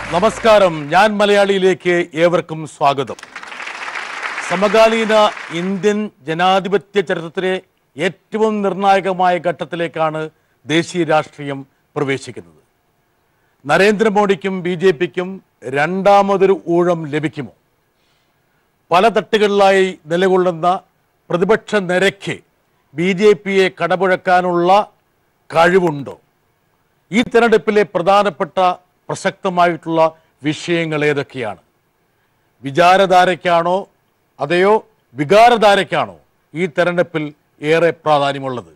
നമസ്കാരം ഞാൻ മലയാളിയിലേക്ക് ഏവർക്കും സ്വാഗതം സമകാലീന ഇന്ത്യൻ ജനാധിപത്യ ചരിത്രത്തിലെ ഏറ്റവും നിർണായകമായ ഘട്ടത്തിലേക്കാണ് ദേശീയ രാഷ്ട്രീയം പ്രവേശിക്കുന്നത് നരേന്ദ്രമോദിക്കും ബി ജെ പിക്കും രണ്ടാമതൊരു ഊഴം ലഭിക്കുമോ പല തട്ടുകളിലായി നിലകൊള്ളുന്ന പ്രതിപക്ഷ നിരയ്ക്ക് ബി ജെ പിയെ കടപുഴക്കാനുള്ള കഴിവുണ്ടോ ഈ തെരഞ്ഞെടുപ്പിലെ പ്രധാനപ്പെട്ട പ്രസക്തമായിട്ടുള്ള വിഷയങ്ങൾ ഏതൊക്കെയാണ് വിചാരധാരയ്ക്കാണോ അതെയോ വികാരധാരയ്ക്കാണോ ഈ തെരഞ്ഞെടുപ്പിൽ ഏറെ പ്രാധാന്യമുള്ളത്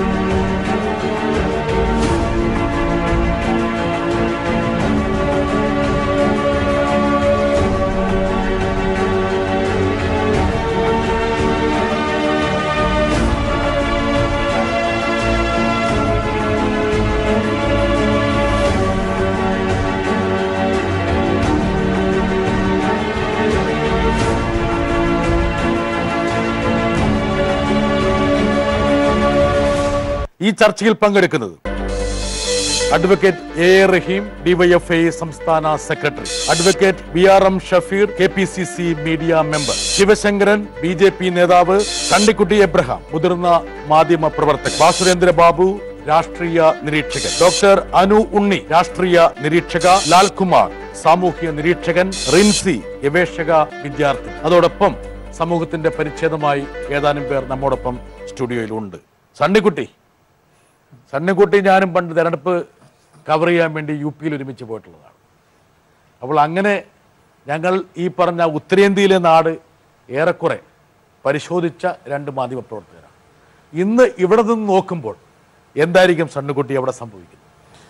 ഈ ചർച്ചയിൽ പങ്കെടുക്കുന്നത് advocate A A Rahim DYFI സംസ്ഥാന secretary advocate B R M Shafeer K P C C media member Sivasankaran B J P നേതാവ് കണ്ണിക്കുട്ടി എബ്രഹാം മുതിർന്ന മാധ്യമ പ്രവർത്തകൻ വാസുരേന്ദ്ര ബാബു രാഷ്ട്രീയ നിരീക്ഷകൻ ഡോക്ടർ അനു ഉണ്ണി രാഷ്ട്രീയ നിരീക്ഷക ലാൽകുമാർ സാമൂഹ്യ നിരീക്ഷകൻ റിൻസി ഗവേഷക വിദ്യാർത്ഥി അതോടൊപ്പം സമൂഹത്തിന്റെ പരിച്ഛേദമായി ഏതാനും പേർ നമ്മോടൊപ്പം സ്റ്റുഡിയോയിലുണ്ട് സണ്ണിക്കുട്ടി സണ്ണിക്കുട്ടി ഞാനും പണ്ട് തെരഞ്ഞെടുപ്പ് കവർ ചെയ്യാൻ വേണ്ടി യു പിയിൽ ഒരുമിച്ച് പോയിട്ടുള്ളതാണ് അപ്പോൾ അങ്ങനെ ഞങ്ങൾ ഈ പറഞ്ഞ ഉത്തരേന്ത്യയിലെ നാട് ഏറെക്കുറെ പരിശോധിച്ച രണ്ട് മാധ്യമപ്രവർത്തകരാണ് ഇന്ന് ഇവിടെ നിന്ന് നോക്കുമ്പോൾ എന്തായിരിക്കും സണ്ണിക്കുട്ടി അവിടെ സംഭവിക്കുന്നത്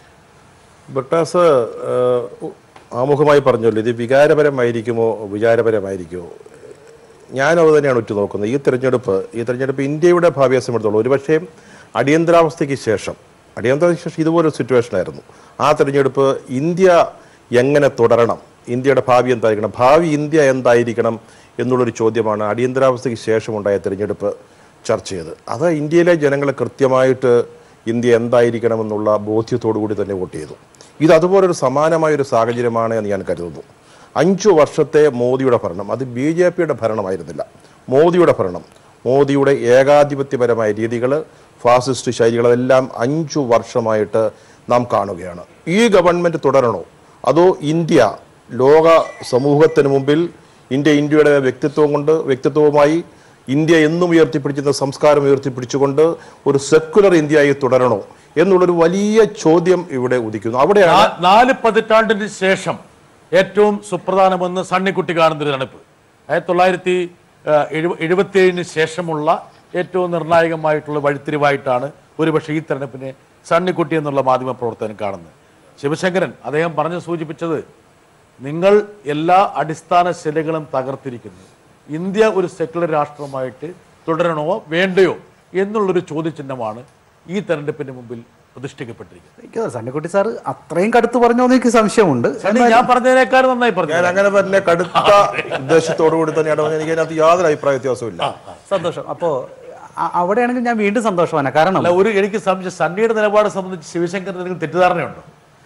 ബട്ടാസ് ഏഹ്, ആമുഖമായി പറഞ്ഞല്ലോ ഇത് വികാരപരമായിരിക്കുമോ വിചാരപരമായിരിക്കുമോ ഞാനും അത് തന്നെയാണ് ഉറ്റു നോക്കുന്നത് ഈ തെരഞ്ഞെടുപ്പ് ഈ തെരഞ്ഞെടുപ്പ് ഇന്ത്യയുടെ ഭാവിയെ സംബന്ധിച്ചോളം ഒരുപക്ഷെ അടിയന്തരാവസ്ഥയ്ക്ക് ശേഷം അടിയന്തരാവസ്ഥയ്ക്ക് ശേഷം ഇതുപോലൊരു സിറ്റുവേഷൻ ആയിരുന്നു ആ തെരഞ്ഞെടുപ്പ് ഇന്ത്യ എങ്ങനെ തുടരണം ഇന്ത്യയുടെ ഭാവി എന്തായിരിക്കണം ഭാവി ഇന്ത്യ എന്തായിരിക്കണം എന്നുള്ളൊരു ചോദ്യമാണ് അടിയന്തരാവസ്ഥയ്ക്ക് ശേഷം ഉണ്ടായ തെരഞ്ഞെടുപ്പ് ചർച്ച ചെയ്ത് അത് ഇന്ത്യയിലെ ജനങ്ങളെ കൃത്യമായിട്ട് ഇന്ത്യ എന്തായിരിക്കണമെന്നുള്ള ബോധ്യത്തോടു കൂടി തന്നെ വോട്ട് ചെയ്തു ഇത് അതുപോലൊരു സമാനമായ ഒരു സാഹചര്യമാണ് എന്ന് ഞാൻ കരുതുന്നു അഞ്ചു വർഷത്തെ മോദിയുടെ ഭരണം അത് ബി ജെ പിയുടെ ഭരണമായിരുന്നില്ല മോദിയുടെ ഭരണം മോദിയുടെ ഏകാധിപത്യപരമായ രീതികൾ ഫാസിസ്റ്റ് ശൈലികൾ അതെല്ലാം അഞ്ചു വർഷമായിട്ട് നാം കാണുകയാണ് ഈ ഗവൺമെന്റ് തുടരണോ അതോ ഇന്ത്യ ലോക സമൂഹത്തിന് മുമ്പിൽ ഇന്ത്യ ഇന്ത്യയുടെ വ്യക്തിത്വം കൊണ്ട് വ്യക്തിത്വവുമായി ഇന്ത്യ എന്നും ഉയർത്തിപ്പിടിക്കുന്ന സംസ്കാരം ഉയർത്തിപ്പിടിച്ചുകൊണ്ട് ഒരു സെക്കുലർ ഇന്ത്യയായി തുടരണോ എന്നുള്ളൊരു വലിയ ചോദ്യം ഇവിടെ ഉദിക്കുന്നു അവിടെയാണ് നാ- നാല് പതിറ്റാണ്ടിന് ശേഷം ഏറ്റവും സുപ്രധാനമെന്ന് സണ്ണിക്കുട്ടി കാണുന്ന ഒരു തെരഞ്ഞെടുപ്പ് ആയിരത്തി തൊള്ളായിരത്തി എഴുപത്തി ഏഴിന് ശേഷമുള്ള ഏറ്റവും നിർണായകമായിട്ടുള്ള വഴിത്തിരിവായിട്ടാണ് ഒരുപക്ഷെ ഈ തെരഞ്ഞെടുപ്പിനെ സണ്ണിക്കുട്ടി എന്നുള്ള മാധ്യമ പ്രവർത്തകൻ കാണുന്നത് ശിവശങ്കരൻ അദ്ദേഹം പറഞ്ഞു സൂചിപ്പിച്ചത് നിങ്ങൾ എല്ലാ അടിസ്ഥാന ശിലകളും തകർത്തിരിക്കുന്നു ഇന്ത്യ ഒരു സെക്കുലർ രാഷ്ട്രമായിട്ട് തുടരണോ വേണ്ടയോ എന്നുള്ളൊരു ചോദ്യചിഹ്നമാണ് ഈ തെരഞ്ഞെടുപ്പിന് മുമ്പിൽ പ്രതിഷ്ഠിക്കപ്പെട്ടിരിക്കുന്നത് എനിക്ക് സണ്ണിക്കുട്ടി സാർ അത്രയും കടുത്ത് പറഞ്ഞോ എന്ന് എനിക്ക് സംശയമുണ്ട് സണ്ണി, ഞാൻ പറഞ്ഞതിനേക്കാൾ നന്നായി പറഞ്ഞു ഞാൻ അങ്ങനെ തന്നെ കടുത്ത ഉദ്ദേശത്തോടു കൂടി തന്നെയാണ് പറഞ്ഞത്. എനിക്ക് അതിനകത്ത് യാതൊരു അഭിപ്രായ വ്യത്യാസവും സന്തോഷം അപ്പോൾ അവിടെയാണെങ്കിൽ ഞാൻ വീണ്ടും സന്തോഷമാണ് കാരണം അല്ല ഒരു എനിക്ക് സംശയം സണ്ണിയുടെ നിലപാട് സംബന്ധിച്ച് ശിവശങ്കറിന് എന്തെങ്കിലും തെറ്റിദ്ധാരണയുണ്ടോ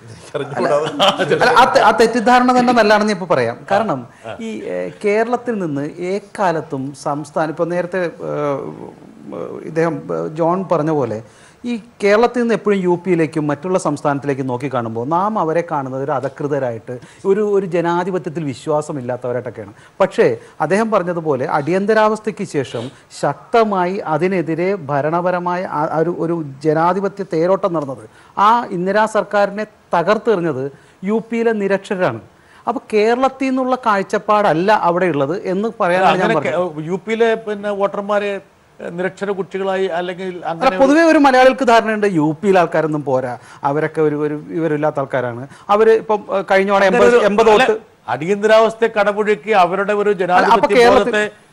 അല്ല, ആ തെ- ആ തെറ്റിദ്ധാരണ തന്നെ നല്ലതാണെന്ന് ഇപ്പൊ പറയാം കാരണം ഈ ഏഹ്, കേരളത്തിൽ നിന്ന് ഏക്കാലത്തും സംസ്ഥാനം ഇപ്പൊ നേരത്തെ ഏഹ്, ഏഹ്, ഇദ്ദേഹം ഏഹ്, ജോൺ പറഞ്ഞ പോലെ ഈ കേരളത്തിൽ നിന്ന് എപ്പോഴും യു പിയിലേക്കും മറ്റുള്ള സംസ്ഥാനത്തിലേക്കും നോക്കി കാണുമ്പോൾ നാം അവരെ കാണുന്നത് ഒരു അധകൃതരായിട്ട് ഒരു ഒരു ജനാധിപത്യത്തിൽ വിശ്വാസമില്ലാത്തവരായിട്ടൊക്കെയാണ് പക്ഷേ അദ്ദേഹം പറഞ്ഞതുപോലെ അടിയന്തരാവസ്ഥയ്ക്ക് ശേഷം ശക്തമായി അതിനെതിരെ ഭരണപരമായ ആ- ആ ഒരു ഒരു ജനാധിപത്യ തേരോട്ടം നടന്നത് ആ ഇന്ദിരാ സർക്കാരിനെ തകർത്തെറിഞ്ഞത് യു പിയിലെ നിരക്ഷരാണ് അപ്പൊ കേരളത്തിൽ നിന്നുള്ള കാഴ്ചപ്പാടല്ല അവിടെ ഉള്ളത് എന്ന് പറയാനാണ് ഞാൻ അങ്ങനെ പറഞ്ഞത് കെ- യു പിയിലെ പിന്നെ വോട്ടർമാരെ എഹ്, നിരക്ഷര കുട്ടികളായി അല്ലെങ്കിൽ അല്ല അങ്ങനെ പൊതുവേ ഒരു മലയാളികൾക്ക് ധാരണയുണ്ട് യു പിയിലെ ആൾക്കാരൊന്നും പോരാ അവരൊക്കെ ഒരു ഒരു വിവരമില്ലാത്ത ആൾക്കാരാണ് അവര് ഇപ്പം ഏഹ്, കഴിഞ്ഞ തവണ എൺപത് ഒരു- എൺപത് അല്ല, വോട്ട് അടിയന്തരാവസ്ഥയെ കടപുഴക്കി അവരുടെ ഒരു അപ്പൊ ജനാധിപത്യ കേരളത്തിൽ- ബോധത്തെ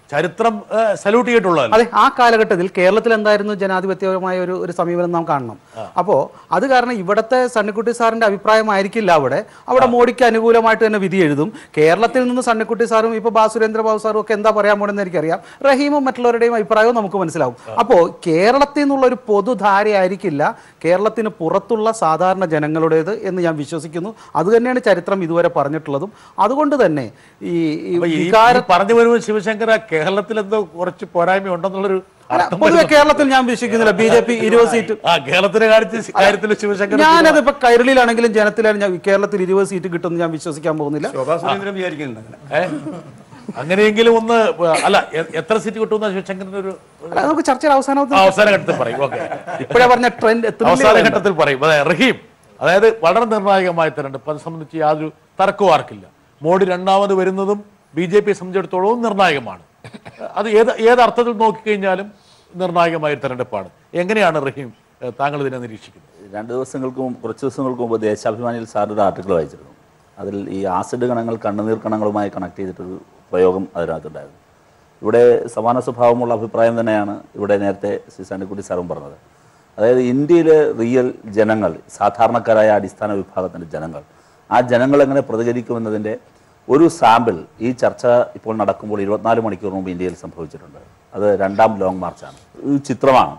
ചരിത്രം സല്യൂട്ട് ചെയ്തിട്ടുള്ളതല്ല അതെ ആ കാലഘട്ടത്തിൽ കേരളത്തിൽ എന്തായിരുന്നു ജനാധിപത്യപരമായ ഒരു ഒരു സമീപനം നാം കാണണം അപ്പോൾ അത് കാരണം ഇവിടുത്തെ സണ്ണിക്കുട്ടി സാറിന്റെ അഭിപ്രായമായിരിക്കില്ല അവിടെ അവിടെ മോഡിക്ക് അനുകൂലമായിട്ട് തന്നെ വിധി എഴുതും കേരളത്തിൽ നിന്ന് സണ്ണിക്കുട്ടി സാറും ഇപ്പൊ ബാസുരേന്ദ്ര ബാബു സാറും ഒക്കെ എന്താ പറയാൻ പോണെന്ന് എനിക്കറിയാം റഹീമും മറ്റുള്ളവരുടെയും അഭിപ്രായവും നമുക്ക് മനസ്സിലാവും അപ്പോൾ കേരളത്തിൽ നിന്നുള്ള ഒരു പൊതുധാരയായിരിക്കില്ല കേരളത്തിന് പുറത്തുള്ള സാധാരണ ജനങ്ങളുടേത് എന്ന് ഞാൻ വിശ്വസിക്കുന്നു അത് തന്നെയാണ് ചരിത്രം ഇതുവരെ പറഞ്ഞിട്ടുള്ളതും അതുകൊണ്ട് തന്നെ ഈ ഈ അപ്പൊ ഈ വികാര ഈ പറഞ്ഞു വരുമ്പോൾ ശിവശങ്കര കേരളത്തിൽ എന്തോ കുറച്ച് പോരായ്മ ഉണ്ടെന്നുള്ളൊരു അല്ല, അർത്ഥം പൊതുവെ വരുന്നു. കേരളത്തിൽ ഞാൻ വിശ്വസിക്കുന്നില്ല ബി ജെ പി ഇരുപത് സീറ്റ് ആ കേരളത്തിന്റെ കാര്യത്തിൽ കാര്യത്തിൽ ശിവശങ്കർ ഞാനത് ഇപ്പൊ കൈരളിയിലാണെങ്കിലും ജനത്തിലാണ് ഞാൻ കേരളത്തിൽ ഇരുപത് സീറ്റ് കിട്ടുമെന്ന് ഞാൻ വിശ്വസിക്കാൻ പോകുന്നില്ല ശോഭാ സുരേന്ദ്രൻ വിചാരിക്കുന്നുണ്ട് അങ്ങനെ ഏ? അങ്ങനെയെങ്കിലും ഒന്ന് അല്ല എ- എത്ര സീറ്റ് കിട്ടുമെന്ന ശിവശങ്കറിന്റെ ഒരു അല്ല, നമുക്ക് ചർച്ചയുടെ അവസാനത്തിൽ അവസാന ഘട്ടത്തിൽ പറയും ഓക്കെ ഇപ്പോഴേ പറഞ്ഞ ട്രെൻഡ് അവസാന ഘട്ടത്തിൽ പറയും അതെ റഹീം അതായത് വളരെ നിർണായകമായ തെരഞ്ഞെടുപ്പ് അത് സംബന്ധിച്ച് യാതൊരു തർക്കവും ആർക്കില്ല മോഡി രണ്ടാമത് വരുന്നതും ബി ജെ പിയെ സംബന്ധിച്ചിടത്തോളവും നിർണായകമാണ് അത് ഏത് ഏത് അർത്ഥത്തിൽ നോക്കിക്കഴിഞ്ഞാലും നിർണായകമായ ഒരു തെരഞ്ഞെടുപ്പാണ് എങ്ങനെയാണ് റഹീം ഏഹ്, താങ്കൾ ഇതിനെ നിരീക്ഷിക്കുന്നത് രണ്ട് ദിവസങ്ങൾക്ക് മുമ്പ് കുറച്ച് ദിവസങ്ങൾക്ക് മുമ്പ് ദേശാഭിമാനിയിൽ സാർ ഒരു ആർട്ടിക്കിൾ വായിച്ചിരുന്നു അതിൽ ഈ ആസിഡ് കണങ്ങൾ കണ്ണുനീർ കണങ്ങളുമായി കണക്ട് ചെയ്തിട്ടൊരു പ്രയോഗം അതിനകത്തുണ്ടായിരുന്നു ഇവിടെ സമാന സ്വഭാവമുള്ള അഭിപ്രായം തന്നെയാണ് ഇവിടെ നേരത്തെ ശ്രീ സണ്ണിക്കുട്ടി സാറും പറഞ്ഞത് അതായത് ഇന്ത്യയിലെ റിയൽ ജനങ്ങൾ സാധാരണക്കാരായ അടിസ്ഥാന വിഭാഗത്തിൻ്റെ ജനങ്ങൾ ആ ജനങ്ങൾ എങ്ങനെ പ്രതികരിക്കുമെന്നതിൻ്റെ ഒരു സാമ്പിൾ ഈ ചർച്ച ഇപ്പോൾ നടക്കുമ്പോൾ ഇരുപത്തിനാല് മണിക്കൂർ മുമ്പ് ഇന്ത്യയിൽ സംഭവിച്ചിട്ടുണ്ട് അത് രണ്ടാം ലോങ് മാർച്ചാണ് ഒരു ചിത്രമാണ്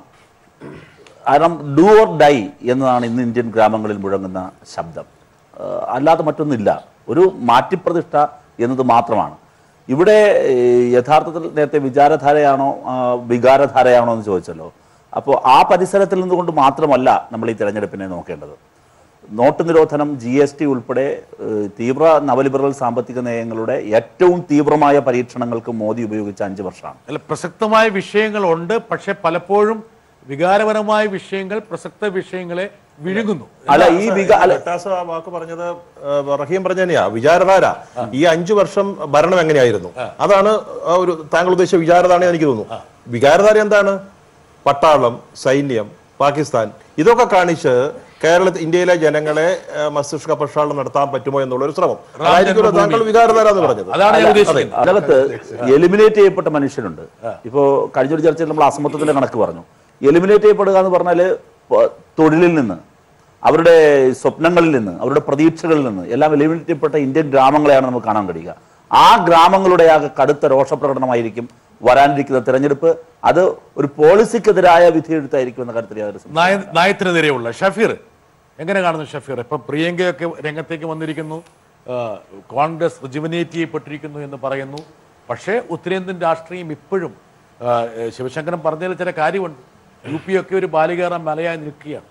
കാരണം ഡു ഓർ ഡൈ എന്നതാണ് ഇന്ന് ഇന്ത്യൻ ഗ്രാമങ്ങളിൽ മുഴങ്ങുന്ന ശബ്ദം ആ, അല്ലാതെ മറ്റൊന്നില്ല ഒരു മാറ്റിപ്രതിഷ്ഠ എന്നത് മാത്രമാണ് ഇവിടെ ഏ, യഥാർത്ഥത്തിൽ നേരത്തെ വിചാരധാരയാണോ ആ, വികാരധാരയാണോ എന്ന് ചോദിച്ചല്ലോ അപ്പോൾ ആ പരിസരത്തിൽ നിന്നുകൊണ്ട് മാത്രമല്ല നമ്മൾ ഈ തിരഞ്ഞെടുപ്പിനെ നോക്കേണ്ടത് നോട്ട് നിരോധനം ജി എസ് ടി ഉൾപ്പെടെ ഏഹ്, തീവ്ര നവലിബറൽ സാമ്പത്തിക നയങ്ങളുടെ ഏറ്റവും തീവ്രമായ പരീക്ഷണങ്ങൾക്ക് മോദി ഉപയോഗിച്ച അഞ്ച് വർഷമാണ് അല്ല പ്രസക്തമായ വിഷയങ്ങളുണ്ട് പക്ഷെ പലപ്പോഴും വികാരപരമായ വിഷയങ്ങൾ പ്രസക്ത വിഷയങ്ങളെ വിഴുങ്ങുന്നു അല്ല ഈ വിക അല്ല ബട്ടാസ് ആ വാക്ക് പറഞ്ഞത് ആ, റഹീം പറഞ്ഞ തന്നെയാ വിചാരധാര ഈ അഞ്ചു വർഷം ഭരണം എങ്ങനെയായിരുന്നു അതാണ് ആ ഒരു താങ്കൾ ഉദ്ദേശിച്ച വിചാരധാര എനിക്ക് തോന്നുന്നു വികാരധാര എന്താണ് പട്ടാളം സൈന്യം പാകിസ്ഥാൻ ഇതൊക്കെ കാണിച്ച് കേരളത്തിൽ ഇന്ത്യയിലെ ജനങ്ങളെ ആ, മസ്തിഷ്ക പ്രക്ഷാളനം നടത്താൻ പറ്റുമോ എന്നുള്ള ഒരു ശ്രമം അതായിരിക്കുമല്ലോ താങ്കൾ വികാരധാര എന്ന് പറഞ്ഞത് അതാണ് ഞാൻ അല്ല, ഉദ്ദേശിക്കുന്നത് അതിനകത്ത് എലിമിനേറ്റ് ചെയ്യപ്പെട്ട മനുഷ്യരുണ്ട് ഇപ്പോ കഴിഞ്ഞൊരു ചർച്ചയിൽ നമ്മൾ അസമത്വത്തിന്റെ കണക്ക് പറഞ്ഞു എലിമിനേറ്റ് ചെയ്യപ്പെടുക എന്ന് പറഞ്ഞാൽ തൊഴിലിൽ നിന്ന് അവരുടെ സ്വപ്നങ്ങളിൽ നിന്ന് അവരുടെ പ്രതീക്ഷകളിൽ നിന്ന് എല്ലാം എലിമിനേറ്റ് ചെയ്യപ്പെട്ട ഇന്ത്യൻ ഗ്രാമങ്ങളെയാണ് നമുക്ക് കാണാൻ കഴിയുക ആ ഗ്രാമങ്ങളുടെ ആകെ കടുത്ത രോഷപ്രകടനമായിരിക്കും വരാനിരിക്കുന്ന തെരഞ്ഞെടുപ്പ് അത് ഒരു പോളിസിക്കെതിരായ വിധിയെഴുത്തായിരിക്കും എന്ന കാര്യത്തിൽ യാതൊരു സംശയവും നയ നയത്തിനെതിരെയുള്ള ഷഫീർ എങ്ങനെ കാണുന്നു ഷഫീർ ഇപ്പൊ പ്രിയങ്കയൊക്കെ രംഗത്തേക്ക് വന്നിരിക്കുന്നു ആ, കോൺഗ്രസ് റിജുവിനേറ്റ് ചെയ്യപ്പെട്ടിരിക്കുന്നു എന്ന് പറയുന്നു പക്ഷേ ഉത്തരേന്ത്യൻ രാഷ്ട്രീയം ഇപ്പോഴും ആ, ഏ, ശിവശങ്കരൻ പറഞ്ഞതിൽ ചില കാര്യമുണ്ട് യു പി ഒക്കെ ഒരു ബാലികേറാൻ മലയായി നിൽക്കുകയാണ്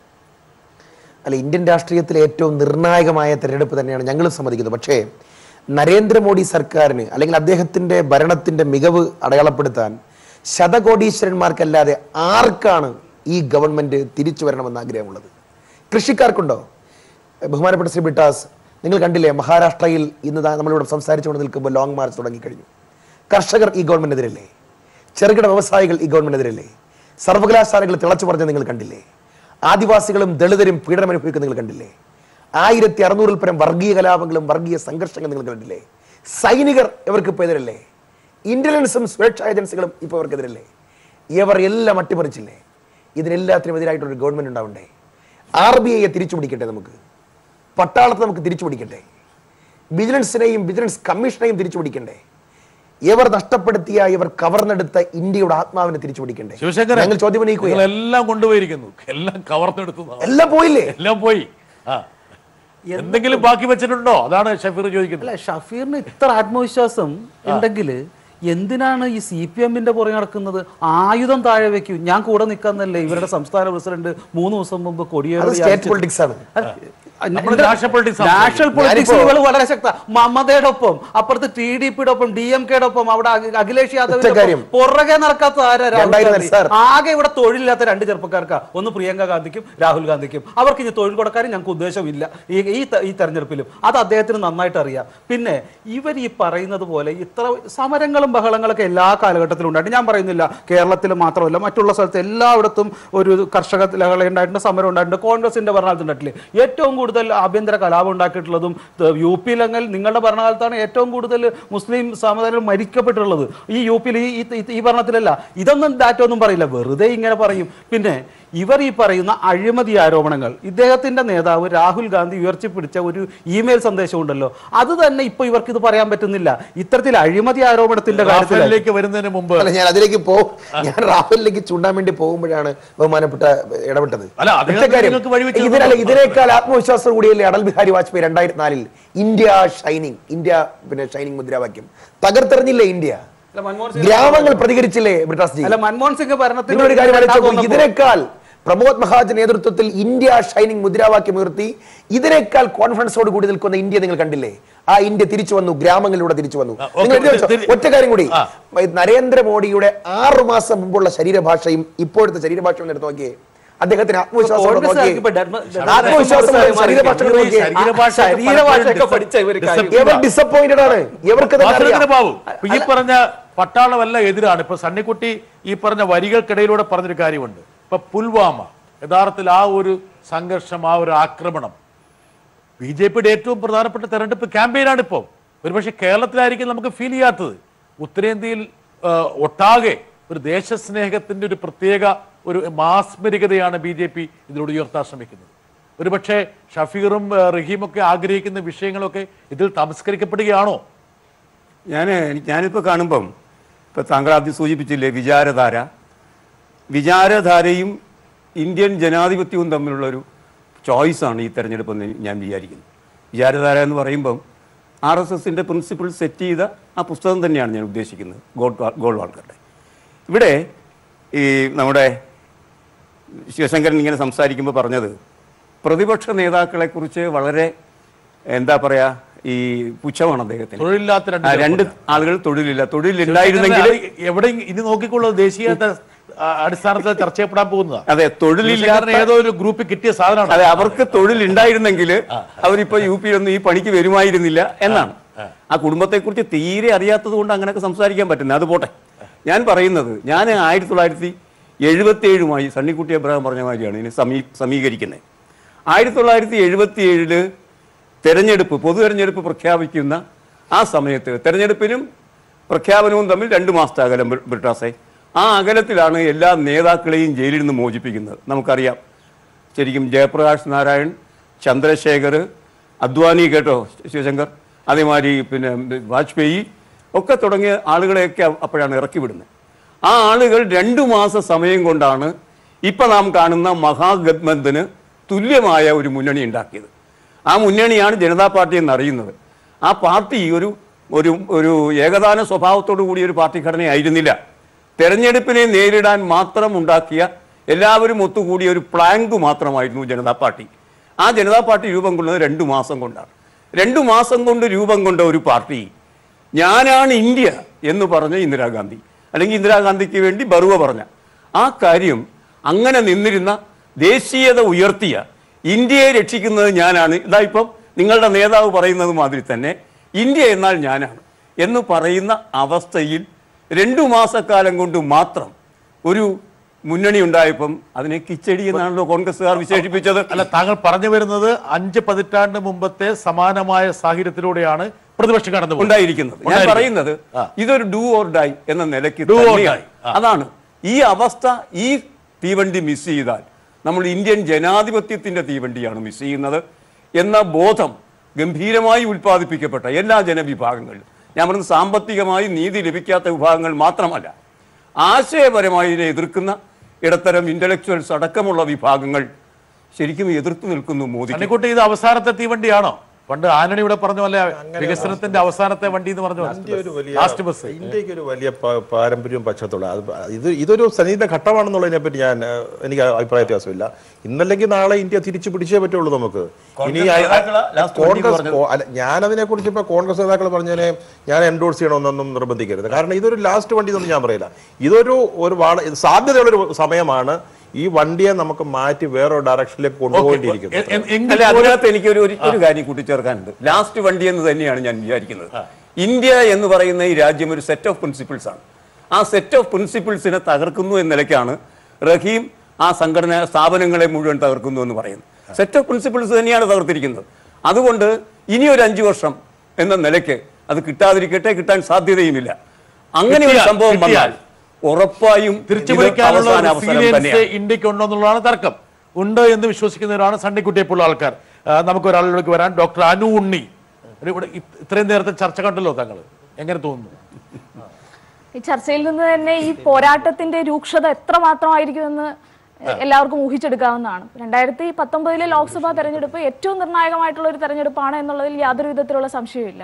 അല്ല ഇന്ത്യൻ രാഷ്ട്രീയത്തിലെ ഏറ്റവും നിർണായകമായ തെരഞ്ഞെടുപ്പ് തന്നെയാണ് ഞങ്ങൾ സമ്മതിക്കുന്നത് പക്ഷേ നരേന്ദ്രമോദി സർക്കാരിന് അല്ലെങ്കിൽ അദ്ദേഹത്തിന്റെ ഭരണത്തിന്റെ മികവ് അടയാളപ്പെടുത്താൻ ശതകോടീശ്വരന്മാർക്കല്ലാതെ ആർക്കാണ് ഈ ഗവൺമെന്റ് തിരിച്ചു വരണമെന്ന് ആഗ്രഹമുള്ളത് കൃഷിക്കാർക്കുണ്ടോ ബഹുമാനപ്പെട്ട ശ്രീ ബിട്ടാസ് നിങ്ങൾ കണ്ടില്ലേ മഹാരാഷ്ട്രയിൽ ഇന്ന് ദാ നമ്മളിവിടെ സംസാരിച്ചുകൊണ്ട് നിൽക്കുമ്പോൾ ലോങ് മാർച്ച് തുടങ്ങിക്കഴിഞ്ഞു കർഷകർ ഈ ഗവൺമെന്റിനെതിരല്ലേ ചെറുകിട വ്യവസായികൾ ഈ ഗവൺമെന്റിനെതിരല്ലേ സർവകലാശാലകൾ തിളച്ചു പറഞ്ഞ നിങ്ങൾ കണ്ടില്ലേ ആദിവാസികളും ദളിതരും പീഡനം അനുഭവിക്കുന്ന നിങ്ങൾ കണ്ടില്ലേ ആയിരത്തി അറുന്നൂറിൽ പരം വർഗീയ കലാപങ്ങളും വർഗീയ സംഘർഷങ്ങളും നിങ്ങൾ കണ്ടില്ലേ സൈനികർ ഇവർക്ക് ഇപ്പോൾ എതിരല്ലേ ഇന്റലിജൻസും സുരക്ഷാ ഏജൻസികളും ഇപ്പോൾ ഇവർക്കെതിരല്ലേ ഇവർ എല്ലാം അട്ടിമറിച്ചില്ലേ ഇതിനെല്ലാത്തിനും എതിരായിട്ടൊരു ഗവൺമെന്റ് ഉണ്ടാവണ്ടേ ആർ ബി ഐയെ തിരിച്ചു പിടിക്കട്ടെ നമുക്ക് പട്ടാളത്തെ നമുക്ക് തിരിച്ചു പിടിക്കട്ടെ വിജിലൻസിനെയും വിജിലൻസ് കമ്മീഷനെയും തിരിച്ചു പിടിക്കണ്ടേ ഇവർ നഷ്ടപ്പെടുത്തിയ ഇവർ കവർന്നെടുത്ത ഇന്ത്യയുടെ ആത്മാവിനെ തിരിച്ചു പിടിക്കണ്ടേ ശിവശങ്കരൻ ഞങ്ങൾ ചോദ്യം നിങ്ങൾ ഉന്നയിക്കുകയാണ് എല്ലാം കൊണ്ടുപോയിരിക്കുന്നു എല്ലാം കവർന്നെടുത്തു എല്ലാം പോയില്ലേ എല്ലാം പോയി ആ എന്തെങ്കിലും ബാക്കി വെച്ചിട്ടുണ്ടോ അതാണ് ഷഫീർ ചോദിക്കുന്നത് അല്ല ഷഫീറിന് ഇത്ര ആത്മവിശ്വാസം ഉണ്ടെങ്കിൽ എന്തിനാണ് ഈ സി പി എമ്മിന്റെ പുറകെ നടക്കുന്നത് ആയുധം താഴെ വെക്കൂ ഞാൻ കൂടെ നിൽക്കാന്നല്ലേ ഇവരുടെ സംസ്ഥാന പ്രസിഡന്റ് മൂന്ന് ദിവസം മുമ്പ് അത് കൊടിയേറി സ്റ്റേറ്റ് പൊളിറ്റിക്സ് ആണ് നമ്മുടെ national politics ആണ് നാഷണൽ പൊളിറ്റിക്സ് ഞാനിപ്പോ- ഇവൾ വളരെ ശക്ത മമതയുടെ ഒപ്പം അപ്പുറത്ത് ടി ഡി പിയുടെ ഒപ്പം ഡി എം കെയുടെ ഒപ്പം അവിടെ അഖി- അഖിലേഷ് യാദവിന്റെ കാര്യം. ഒപ്പം പുറകെ നടക്കാത്ത ആരാ രാഹുൽ രണ്ടായിരം ഗാന്ധി സാർ. ആകെ ഇവിടെ തൊഴിലില്ലാത്ത രണ്ട് ചെറുപ്പക്കാർക്കാ ഒന്ന് പ്രിയങ്ക ഗാന്ധിക്കും രാഹുൽ ഗാന്ധിക്കും അവർക്ക് ഇനി തൊഴിൽ കൊടുക്കാനും ഞങ്ങൾക്ക് ഉദ്ദേശമില്ല ഈ ഈ ത- ഈ തെരഞ്ഞെടുപ്പിലും അത് അദ്ദേഹത്തിന് നന്നായിട്ട് അറിയാം പിന്നെ ഇവർ ഈ പറയുന്നത് പോലെ ഇത്ര സമരങ്ങളും ബഹളങ്ങളൊക്കെ എല്ലാ കാലഘട്ടത്തിലും ഉണ്ടായിട്ട് ഞാൻ പറയുന്നില്ല കേരളത്തിൽ മാത്രമല്ല മറ്റുള്ള സ്ഥലത്ത് എല്ലായിടത്തും ഒരു കർഷക ലഹള ഉണ്ടായിട്ടുണ്ട് സമരം ഉണ്ടായിട്ടുണ്ട് കോൺഗ്രസിന്റെ ഭരണകാലത്ത് ഉണ്ടായിട്ടില്ലേ ഏറ്റവും കൂടുതൽ കൂടുതൽ ആഭ്യന്തര കലാപം ഉണ്ടാക്കിയിട്ടുള്ളതും ത- യു പിയിലെങ്കിൽ നിങ്ങളുടെ ഭരണകാലത്താണ് ഏറ്റവും കൂടുതൽ മുസ്ലിം സമുദായം മരിക്കപ്പെട്ടിട്ടുള്ളത് ഈ യു പിയിൽ ഈ ഈ- ഈ ഭരണത്തിലല്ല ഇതൊന്നും ഡാറ്റ ഒന്നും പറയില്ല വെറുതെ ഇങ്ങനെ പറയും പിന്നെ ഇവർ ഈ പറയുന്ന അഴിമതി ആരോപണങ്ങൾ ഇദ്ദേഹത്തിന്റെ നേതാവ് രാഹുൽ ഗാന്ധി ഉയർത്തിപ്പിടിച്ച ഒരു ഇമെയിൽ സന്ദേശം ഉണ്ടല്ലോ അത് തന്നെ ഇപ്പൊ ഇവർക്ക് ഇത് പറയാൻ പറ്റുന്നില്ല ഇത്തരത്തിൽ അഴിമതി ആരോപണത്തിന്റെ കാര്യത്തിൽ റാഫേലിലേക്ക് വരുന്നതിന് മുമ്പ് അല്ല ഞാൻ അതിലേക്ക് പോ ഞാൻ രാഹുലിലേക്ക് ചൂണ്ടാൻ വേണ്ടി പോകുമ്പോഴാണ് ബഹുമാനപ്പെട്ട ഇടപെട്ടത് അല്ല, അദ്ദേഹം ഒറ്റ കാര്യം, നിങ്ങൾക്ക് വഴിവെച്ച് ഇതിനല്ല ഇതിനേക്കാൾ ആത്മവിശ്വാസം കൂടിയല്ലേ അടൽ ബിഹാരി വാജ്പേയി രണ്ടായിരത്തി നാലിൽ ഇന്ത്യ ഷൈനിങ് ഇന്ത്യ പിന്നെ ഷൈനിങ് മുദ്രാവാക്യം തകർത്തെറിഞ്ഞില്ലേ ഇന്ത്യ അല്ല, മൻമോഹൻ സിംഗ് ഗ്രാമങ്ങൾ പ്രതികരിച്ചില്ലേ ബ്രിട്ടാസ് ജി അല്ല മൻമോഹൻ സിംഗ് ഭരണത്തിൽ നിങ്ങളൊരു കാര്യം ആലോചിച്ച് നോക്കൂ. വന്നപ്പോൾ- ഇതിനേക്കാൾ പ്രമോദ് മഹാജ് നേതൃത്വത്തിൽ ഇന്ത്യ ഷൈനിങ് മുദ്രാവാക്യം ഉയർത്തി ഇതിനേക്കാൾ കോൺഫിഡൻസോട് കൂടി നിൽക്കുന്ന ഇന്ത്യ നിങ്ങൾ കണ്ടില്ലേ ആ ഇന്ത്യ തിരിച്ചു വന്നു ഗ്രാമങ്ങളിലൂടെ തിരിച്ചു വന്നു ഓക്കേ, നിങ്ങൾ എഴുതി വെച്ചോ. തിരി- ഒറ്റ കാര്യം കൂടി ആ. നരേന്ദ്രമോദിയുടെ ആറു മാസം മുമ്പുള്ള ശരീരഭാഷയും ഇപ്പോഴത്തെ ശരീരഭാഷയും എടുത്ത് നോക്കിയേ അദ്ദേഹത്തിന് ആത്മവിശ്വാസം ഉണ്ടോ കോൺഗ്രസ് നോക്കിയേ. ആർക്കിപ്പോ ഡെർമ- ആത്മവിശ്വാസം ഉണ്ടോ? ശരീരഭാഷ ഉണ്ടോ നോക്കിയേ. ശരീരഭാഷ ശരീരഭാഷയൊക്കെ പഠിച്ച ഇവര് കാര്യം. എവർ ഡിസപ്പോയിന്റഡ് ആണ് എവർക്ക് തന്നെ അറിയാം. വാസുദേവന് ബാബു ഇപ്പൊ ഈ പറഞ്ഞ പട്ടാളമല്ല എതിരാണ് ഇപ്പൊ സണ്ണിക്കുട്ടി ഈ പറഞ്ഞ വരികൾക്കിടയിലൂടെ പറഞ്ഞൊരു കാര്യമുണ്ട് ഇപ്പൊ പുൽവാമ യഥാർത്ഥത്തിൽ ആ ഒരു സംഘർഷം ആ ഒരു ആക്രമണം ബി ജെ പിയുടെ ഏറ്റവും പ്രധാനപ്പെട്ട തെരഞ്ഞെടുപ്പ് ക്യാമ്പയിനാണ് ഇപ്പോൾ ഒരുപക്ഷെ കേരളത്തിലായിരിക്കും നമുക്ക് ഫീൽ ചെയ്യാത്തത് ഉത്തരേന്ത്യയിൽ ആ, ഒട്ടാകെ ഒരു ദേശസ്നേഹത്തിന്റെ ഒരു പ്രത്യേക ഒരു മാസ്മരികതയാണ് ബി ജെ പി ഇതിലൂടെ ഉയർത്താൻ ശ്രമിക്കുന്നത് ഒരുപക്ഷെ ഷഫീറും ആ, റഹീമൊക്കെ ആഗ്രഹിക്കുന്ന വിഷയങ്ങളൊക്കെ ഇതിൽ തമസ്കരിക്കപ്പെടുകയാണോ ഞാൻ ഞാനിപ്പോൾ കാണുമ്പം ഇപ്പം താങ്കൾ ആദ്യം സൂചിപ്പിച്ചില്ലേ വിചാരധാര വിചാരധാരയും ഇന്ത്യൻ ജനാധിപത്യവും തമ്മിലുള്ളൊരു ചോയ്സാണ് ഈ തെരഞ്ഞെടുപ്പ് എന്ന് ഞാൻ വിചാരിക്കുന്നു വിചാരധാര എന്ന് പറയുമ്പം ആർ എസ് എസിൻ്റെ പ്രിൻസിപ്പിൾ സെറ്റ് ചെയ്ത ആ പുസ്തകം തന്നെയാണ് ഞാൻ ഉദ്ദേശിക്കുന്നത് ഗോഡ് ഗോൾവാൾക്കറുടെ ഇവിടെ ഈ നമ്മുടെ ശിവശങ്കരൻ ഇങ്ങനെ സംസാരിക്കുമ്പോൾ പറഞ്ഞത് പ്രതിപക്ഷ നേതാക്കളെക്കുറിച്ച് വളരെ എന്താ പറയാ ഈ പുച്ഛമാണ് അദ്ദേഹത്തിന് തൊഴിലില്ലാത്ത രണ്ട് ആ, രണ്ട് ആളുകൾ തൊഴിലില്ല തൊഴിലുണ്ടായിരുന്നെങ്കിൽ അത് എവിടെ ഇനി നോക്കിക്കൊള്ളൂ ദേശീയ ത- ആ, അടിസ്ഥാനത്തിൽ ചർച്ച ചെയ്യപ്പെടാൻ പോകുന്നതാ അതെ തൊഴിലില്ലാത്ത ശിവശങ്കരന് ഏതോ ഒരു ഗ്രൂപ്പിൽ കിട്ടിയ സാധനമാണ് അതെ അവർക്ക് തൊഴിലുണ്ടായിരുന്നെങ്കിൽ അവരിപ്പോ യു പിയിലൊന്നും ഈ പണിക്ക് വരുമായിരുന്നില്ല എന്നാണ് ആ കുടുംബത്തെക്കുറിച്ച് തീരെ അറിയാത്തത് കൊണ്ട് അങ്ങനെയൊക്കെ സംസാരിക്കാൻ പറ്റുന്നത് അത് പോട്ടെ ഞാൻ പറയുന്നത് ഞാൻ ആയിരത്തി തൊള്ളായിരത്തി എഴുപത്തി ഏഴുമായി സണ്ണിക്കുട്ടി അബ്രഹാം പറഞ്ഞ മാതിരിയാണ് ഇതിനെ സമീ സമീകരിക്കുന്നത് ആയിരത്തി തൊള്ളായിരത്തി എഴുപത്തി ഏഴില് തെരഞ്ഞെടുപ്പ് പൊതു തെരഞ്ഞെടുപ്പ് പ്രഖ്യാപിക്കുന്ന ആ സമയത്ത് തെരഞ്ഞെടുപ്പിനും പ്രഖ്യാപനവും തമ്മിൽ രണ്ട് മാസത്തെ അകലം ബ്രി- ബ്രിട്ടാസെ ആ അകലത്തിലാണ് എല്ലാ നേതാക്കളെയും ജയിലിൽ നിന്ന് മോചിപ്പിക്കുന്നത് നമുക്കറിയാം ശരിക്കും ജയപ്രകാശ് നാരായൺ ചന്ദ്രശേഖർ അദ്വാനി കേട്ടോ ശിവശങ്കർ അതേമാതിരി പിന്നെ വാജ്പേയി ഒക്കെ തുടങ്ങിയ ആളുകളെയൊക്കെ അപ്പോഴാണ് ഇറക്കി വിടുന്നത് ആ ആളുകൾ രണ്ടു മാസ സമയം കൊണ്ടാണ് ഇപ്പൊ നാം കാണുന്ന മഹാഗത്ബന്ധന് തുല്യമായ ഒരു മുന്നണി ഉണ്ടാക്കിയത് ആ മുന്നണിയാണ് ജനതാ പാർട്ടി എന്നറിയുന്നത് ആ പാർട്ടി ഒരു ഒരു ഒരു ഏകദാന സ്വഭാവത്തോടു കൂടിയ ഒരു പാർട്ടി ഘടനയായിരുന്നില്ല തെരഞ്ഞെടുപ്പിനെ നേരിടാൻ മാത്രം ഉണ്ടാക്കിയ എല്ലാവരും ഒത്തുകൂടിയ ഒരു പ്ലാങ്ക് മാത്രമായിരുന്നു ജനതാ പാർട്ടി ആ ജനതാ പാർട്ടി രൂപം കൊണ്ടത് രണ്ടു മാസം കൊണ്ടാണ് രണ്ടു മാസം കൊണ്ട് രൂപം കൊണ്ട ഒരു പാർട്ടി ഞാനാണ് ഇന്ത്യ എന്ന് പറഞ്ഞ ഇന്ദിരാഗാന്ധി അല്ലെങ്കിൽ ഇന്ദിരാഗാന്ധിക്ക് വേണ്ടി ബറുവ പറഞ്ഞ ആ കാര്യം അങ്ങനെ നിന്നിരുന്ന ദേശീയത ഉയർത്തിയ ഇന്ത്യയെ രക്ഷിക്കുന്നത് ഞാനാണ് ഇതാ ഇപ്പം നിങ്ങളുടെ നേതാവ് പറയുന്നത് മാതിരി തന്നെ ഇന്ത്യ എന്നാൽ ഞാനാണ് എന്ന് പറയുന്ന അവസ്ഥയിൽ രണ്ടു മാസക്കാലം കൊണ്ട് മാത്രം ഒരു മുന്നണി ഉണ്ടായപ്പം അതിനെ കിച്ചടി എന്നാണല്ലോ കോൺഗ്രസ്സുകാർ വിശേഷിപ്പിച്ചത് അല്ല താങ്കൾ പറഞ്ഞു വരുന്നത് അഞ്ച് പതിറ്റാണ്ട് മുമ്പത്തെ സമാനമായ സാഹചര്യത്തിലൂടെയാണ് പ്രതിപക്ഷം കടന്നു പോകുന്നത്. ഉണ്ടായിരിക്കുന്നത് ഞാൻ പറയുന്നത് ഇതൊരു ഡു ഓർ ഡൈ എന്ന നിലയ്ക്ക് Do or തന്നെയാണ്. die. അതാണ് ഈ അവസ്ഥ ഈ തീവണ്ടി മിസ് ചെയ്താൽ നമ്മൾ ഇന്ത്യൻ ജനാധിപത്യത്തിന്റെ തീവണ്ടിയാണ് മിസ് ചെയ്യുന്നത് എന്ന ബോധം ഗംഭീരമായി ഉൽപ്പാദിപ്പിക്കപ്പെട്ട എല്ലാ ജനവിഭാഗങ്ങളിലും ഞാൻ പറയുന്നത് സാമ്പത്തികമായി നീതി ലഭിക്കാത്ത വിഭാഗങ്ങൾ മാത്രമല്ല ആശയപരമായി ഇതിനെ എതിർക്കുന്ന ഇടത്തരം ഇന്റലക്ച്വൽസ് അടക്കമുള്ള വിഭാഗങ്ങൾ ശരിക്കും എതിർത്ത് നിൽക്കുന്നു മോദി സണ്ണിക്കുട്ടി ഇത് അവസാനത്തെ തീവണ്ടിയാണോ പണ്ട് ആന്റണി ഇവിടെ പറഞ്ഞ പോലെ വികസനത്തിന്റെ അവസാനത്തെ വണ്ടി എന്ന് പറഞ്ഞു ഇന്ത്യ ഒരു വലിയ ലാസ്റ്റ് ബസ് ഇന്ത്യക്ക് ഒരു വലിയ പ- പാരമ്പര്യവും പശ്ചാത്തലം അത് പ- ഇത് ഇതൊരു സന്നിധ ഘട്ടമാണെന്നുള്ളതിനെ പറ്റി ഞാൻ ഏഹ്, എനിക്ക് അഭിപ്രായ വ്യത്യാസമില്ല ഇന്നല്ലെങ്കിൽ നാളെ ഇന്ത്യ തിരിച്ചു പിടിച്ചേ പറ്റുള്ളൂ നമുക്ക് ഇനി കോൺഗ്രസ് ആ- നേതാക്കളാ last കോൺഗ്രസ് പറഞ്ഞത്? കോ- അല്ല ഞാൻ അതിനെ കുറിച്ച് ഇപ്പൊ കോൺഗ്രസ് നേതാക്കൾ പറഞ്ഞതിനെ ഞാൻ എൻഡോഴ്സ് ചെയ്യണമെന്നൊന്നും നിർബന്ധിക്കരുത് കാരണം ഇതൊരു ലാസ്റ്റ് വണ്ടി എന്നൊന്നും ഞാൻ പറയില്ല ഇതൊരു ഒരു വാള ഇത് സാധ്യതയുള്ള ഒരു സമയമാണ് ഈ വണ്ടിയെ നമുക്ക് മാറ്റി വേറൊരു ഡയറക്ഷനിലേക്ക് കൊണ്ടുപോകേണ്ടിയിരിക്കുന്നത് അല്ല അതിനകത്ത് എനിക്ക് ഒരു ഒരു- ഒരു കാര്യം കൂട്ടിച്ചേർക്കാനുണ്ട് ലാസ്റ്റ് വണ്ടി എന്ന് തന്നെയാണ് ഞാൻ വിചാരിക്കുന്നത് ഇന്ത്യ എന്ന് പറയുന്ന ഈ രാജ്യം ഒരു സെറ്റ് ഓഫ് പ്രിൻസിപ്പിൾസ് ആണ് ആ സെറ്റ് ഓഫ് പ്രിൻസിപ്പിൾസിനെ തകർക്കുന്നു എന്ന നിലയ്ക്കാണ് റഹീം ആ സംഘടന സ്ഥാപനങ്ങളെ മുഴുവൻ തകർക്കുന്നു എന്ന് പറയുന്നത് സെറ്റ് ഓഫ് പ്രിൻസിപ്പിൾസ് തന്നെയാണ് തകർത്തിരിക്കുന്നത് അതുകൊണ്ട് ഇനി ഒരു അഞ്ചു വർഷം എന്ന നിലയ്ക്ക് അത് കിട്ടാതിരിക്കട്ടെ കിട്ടാൻ സാധ്യതയുമില്ല അങ്ങനെ ഒരു കിട്ടിയാൽ- സംഭവം കിട്ടിയാൽ വന്നാൽ ഉറപ്പായും തിരിച്ചു ഇത് പിടിക്കാനുള്ള അവസാന അവസരം റെസിലിയൻസ് തന്നെയാണ് ഇന്ത്യക്ക് ഉണ്ടോ എന്നുള്ളതാണ് തർക്കം ഉണ്ട് എന്ന് വിശ്വസിക്കുന്നവരാണ് സണ്ണിക്കുട്ടിയെപ്പോലുള്ള ആൾക്കാർ ആ, നമുക്ക് ഒരാളിലേക്ക് വരാൻ ഡോക്ടർ അനു ഉണ്ണി ഒരു ഇവിടെ ഇ- ഇത്രയും നേരത്തെ ചർച്ച കണ്ടല്ലോ താങ്കൾ എങ്ങനെ തോന്നുന്നു ഈ ചർച്ചയിൽ നിന്ന് തന്നെ ഈ പോരാട്ടത്തിന്റെ രൂക്ഷത എത്രമാത്രമായിരിക്കുമെന്ന് എല്ലാവർക്കും ഊഹിച്ചെടുക്കാവുന്നതാണ് രണ്ടായിരത്തി പത്തൊമ്പതിലെ ലോക്സഭാ തെരഞ്ഞെടുപ്പ് ഏറ്റവും നിർണായകമായിട്ടുള്ള ഒരു തെരഞ്ഞെടുപ്പാണ് എന്നുള്ളതിൽ യാതൊരു വിധത്തിലുള്ള സംശയമില്ല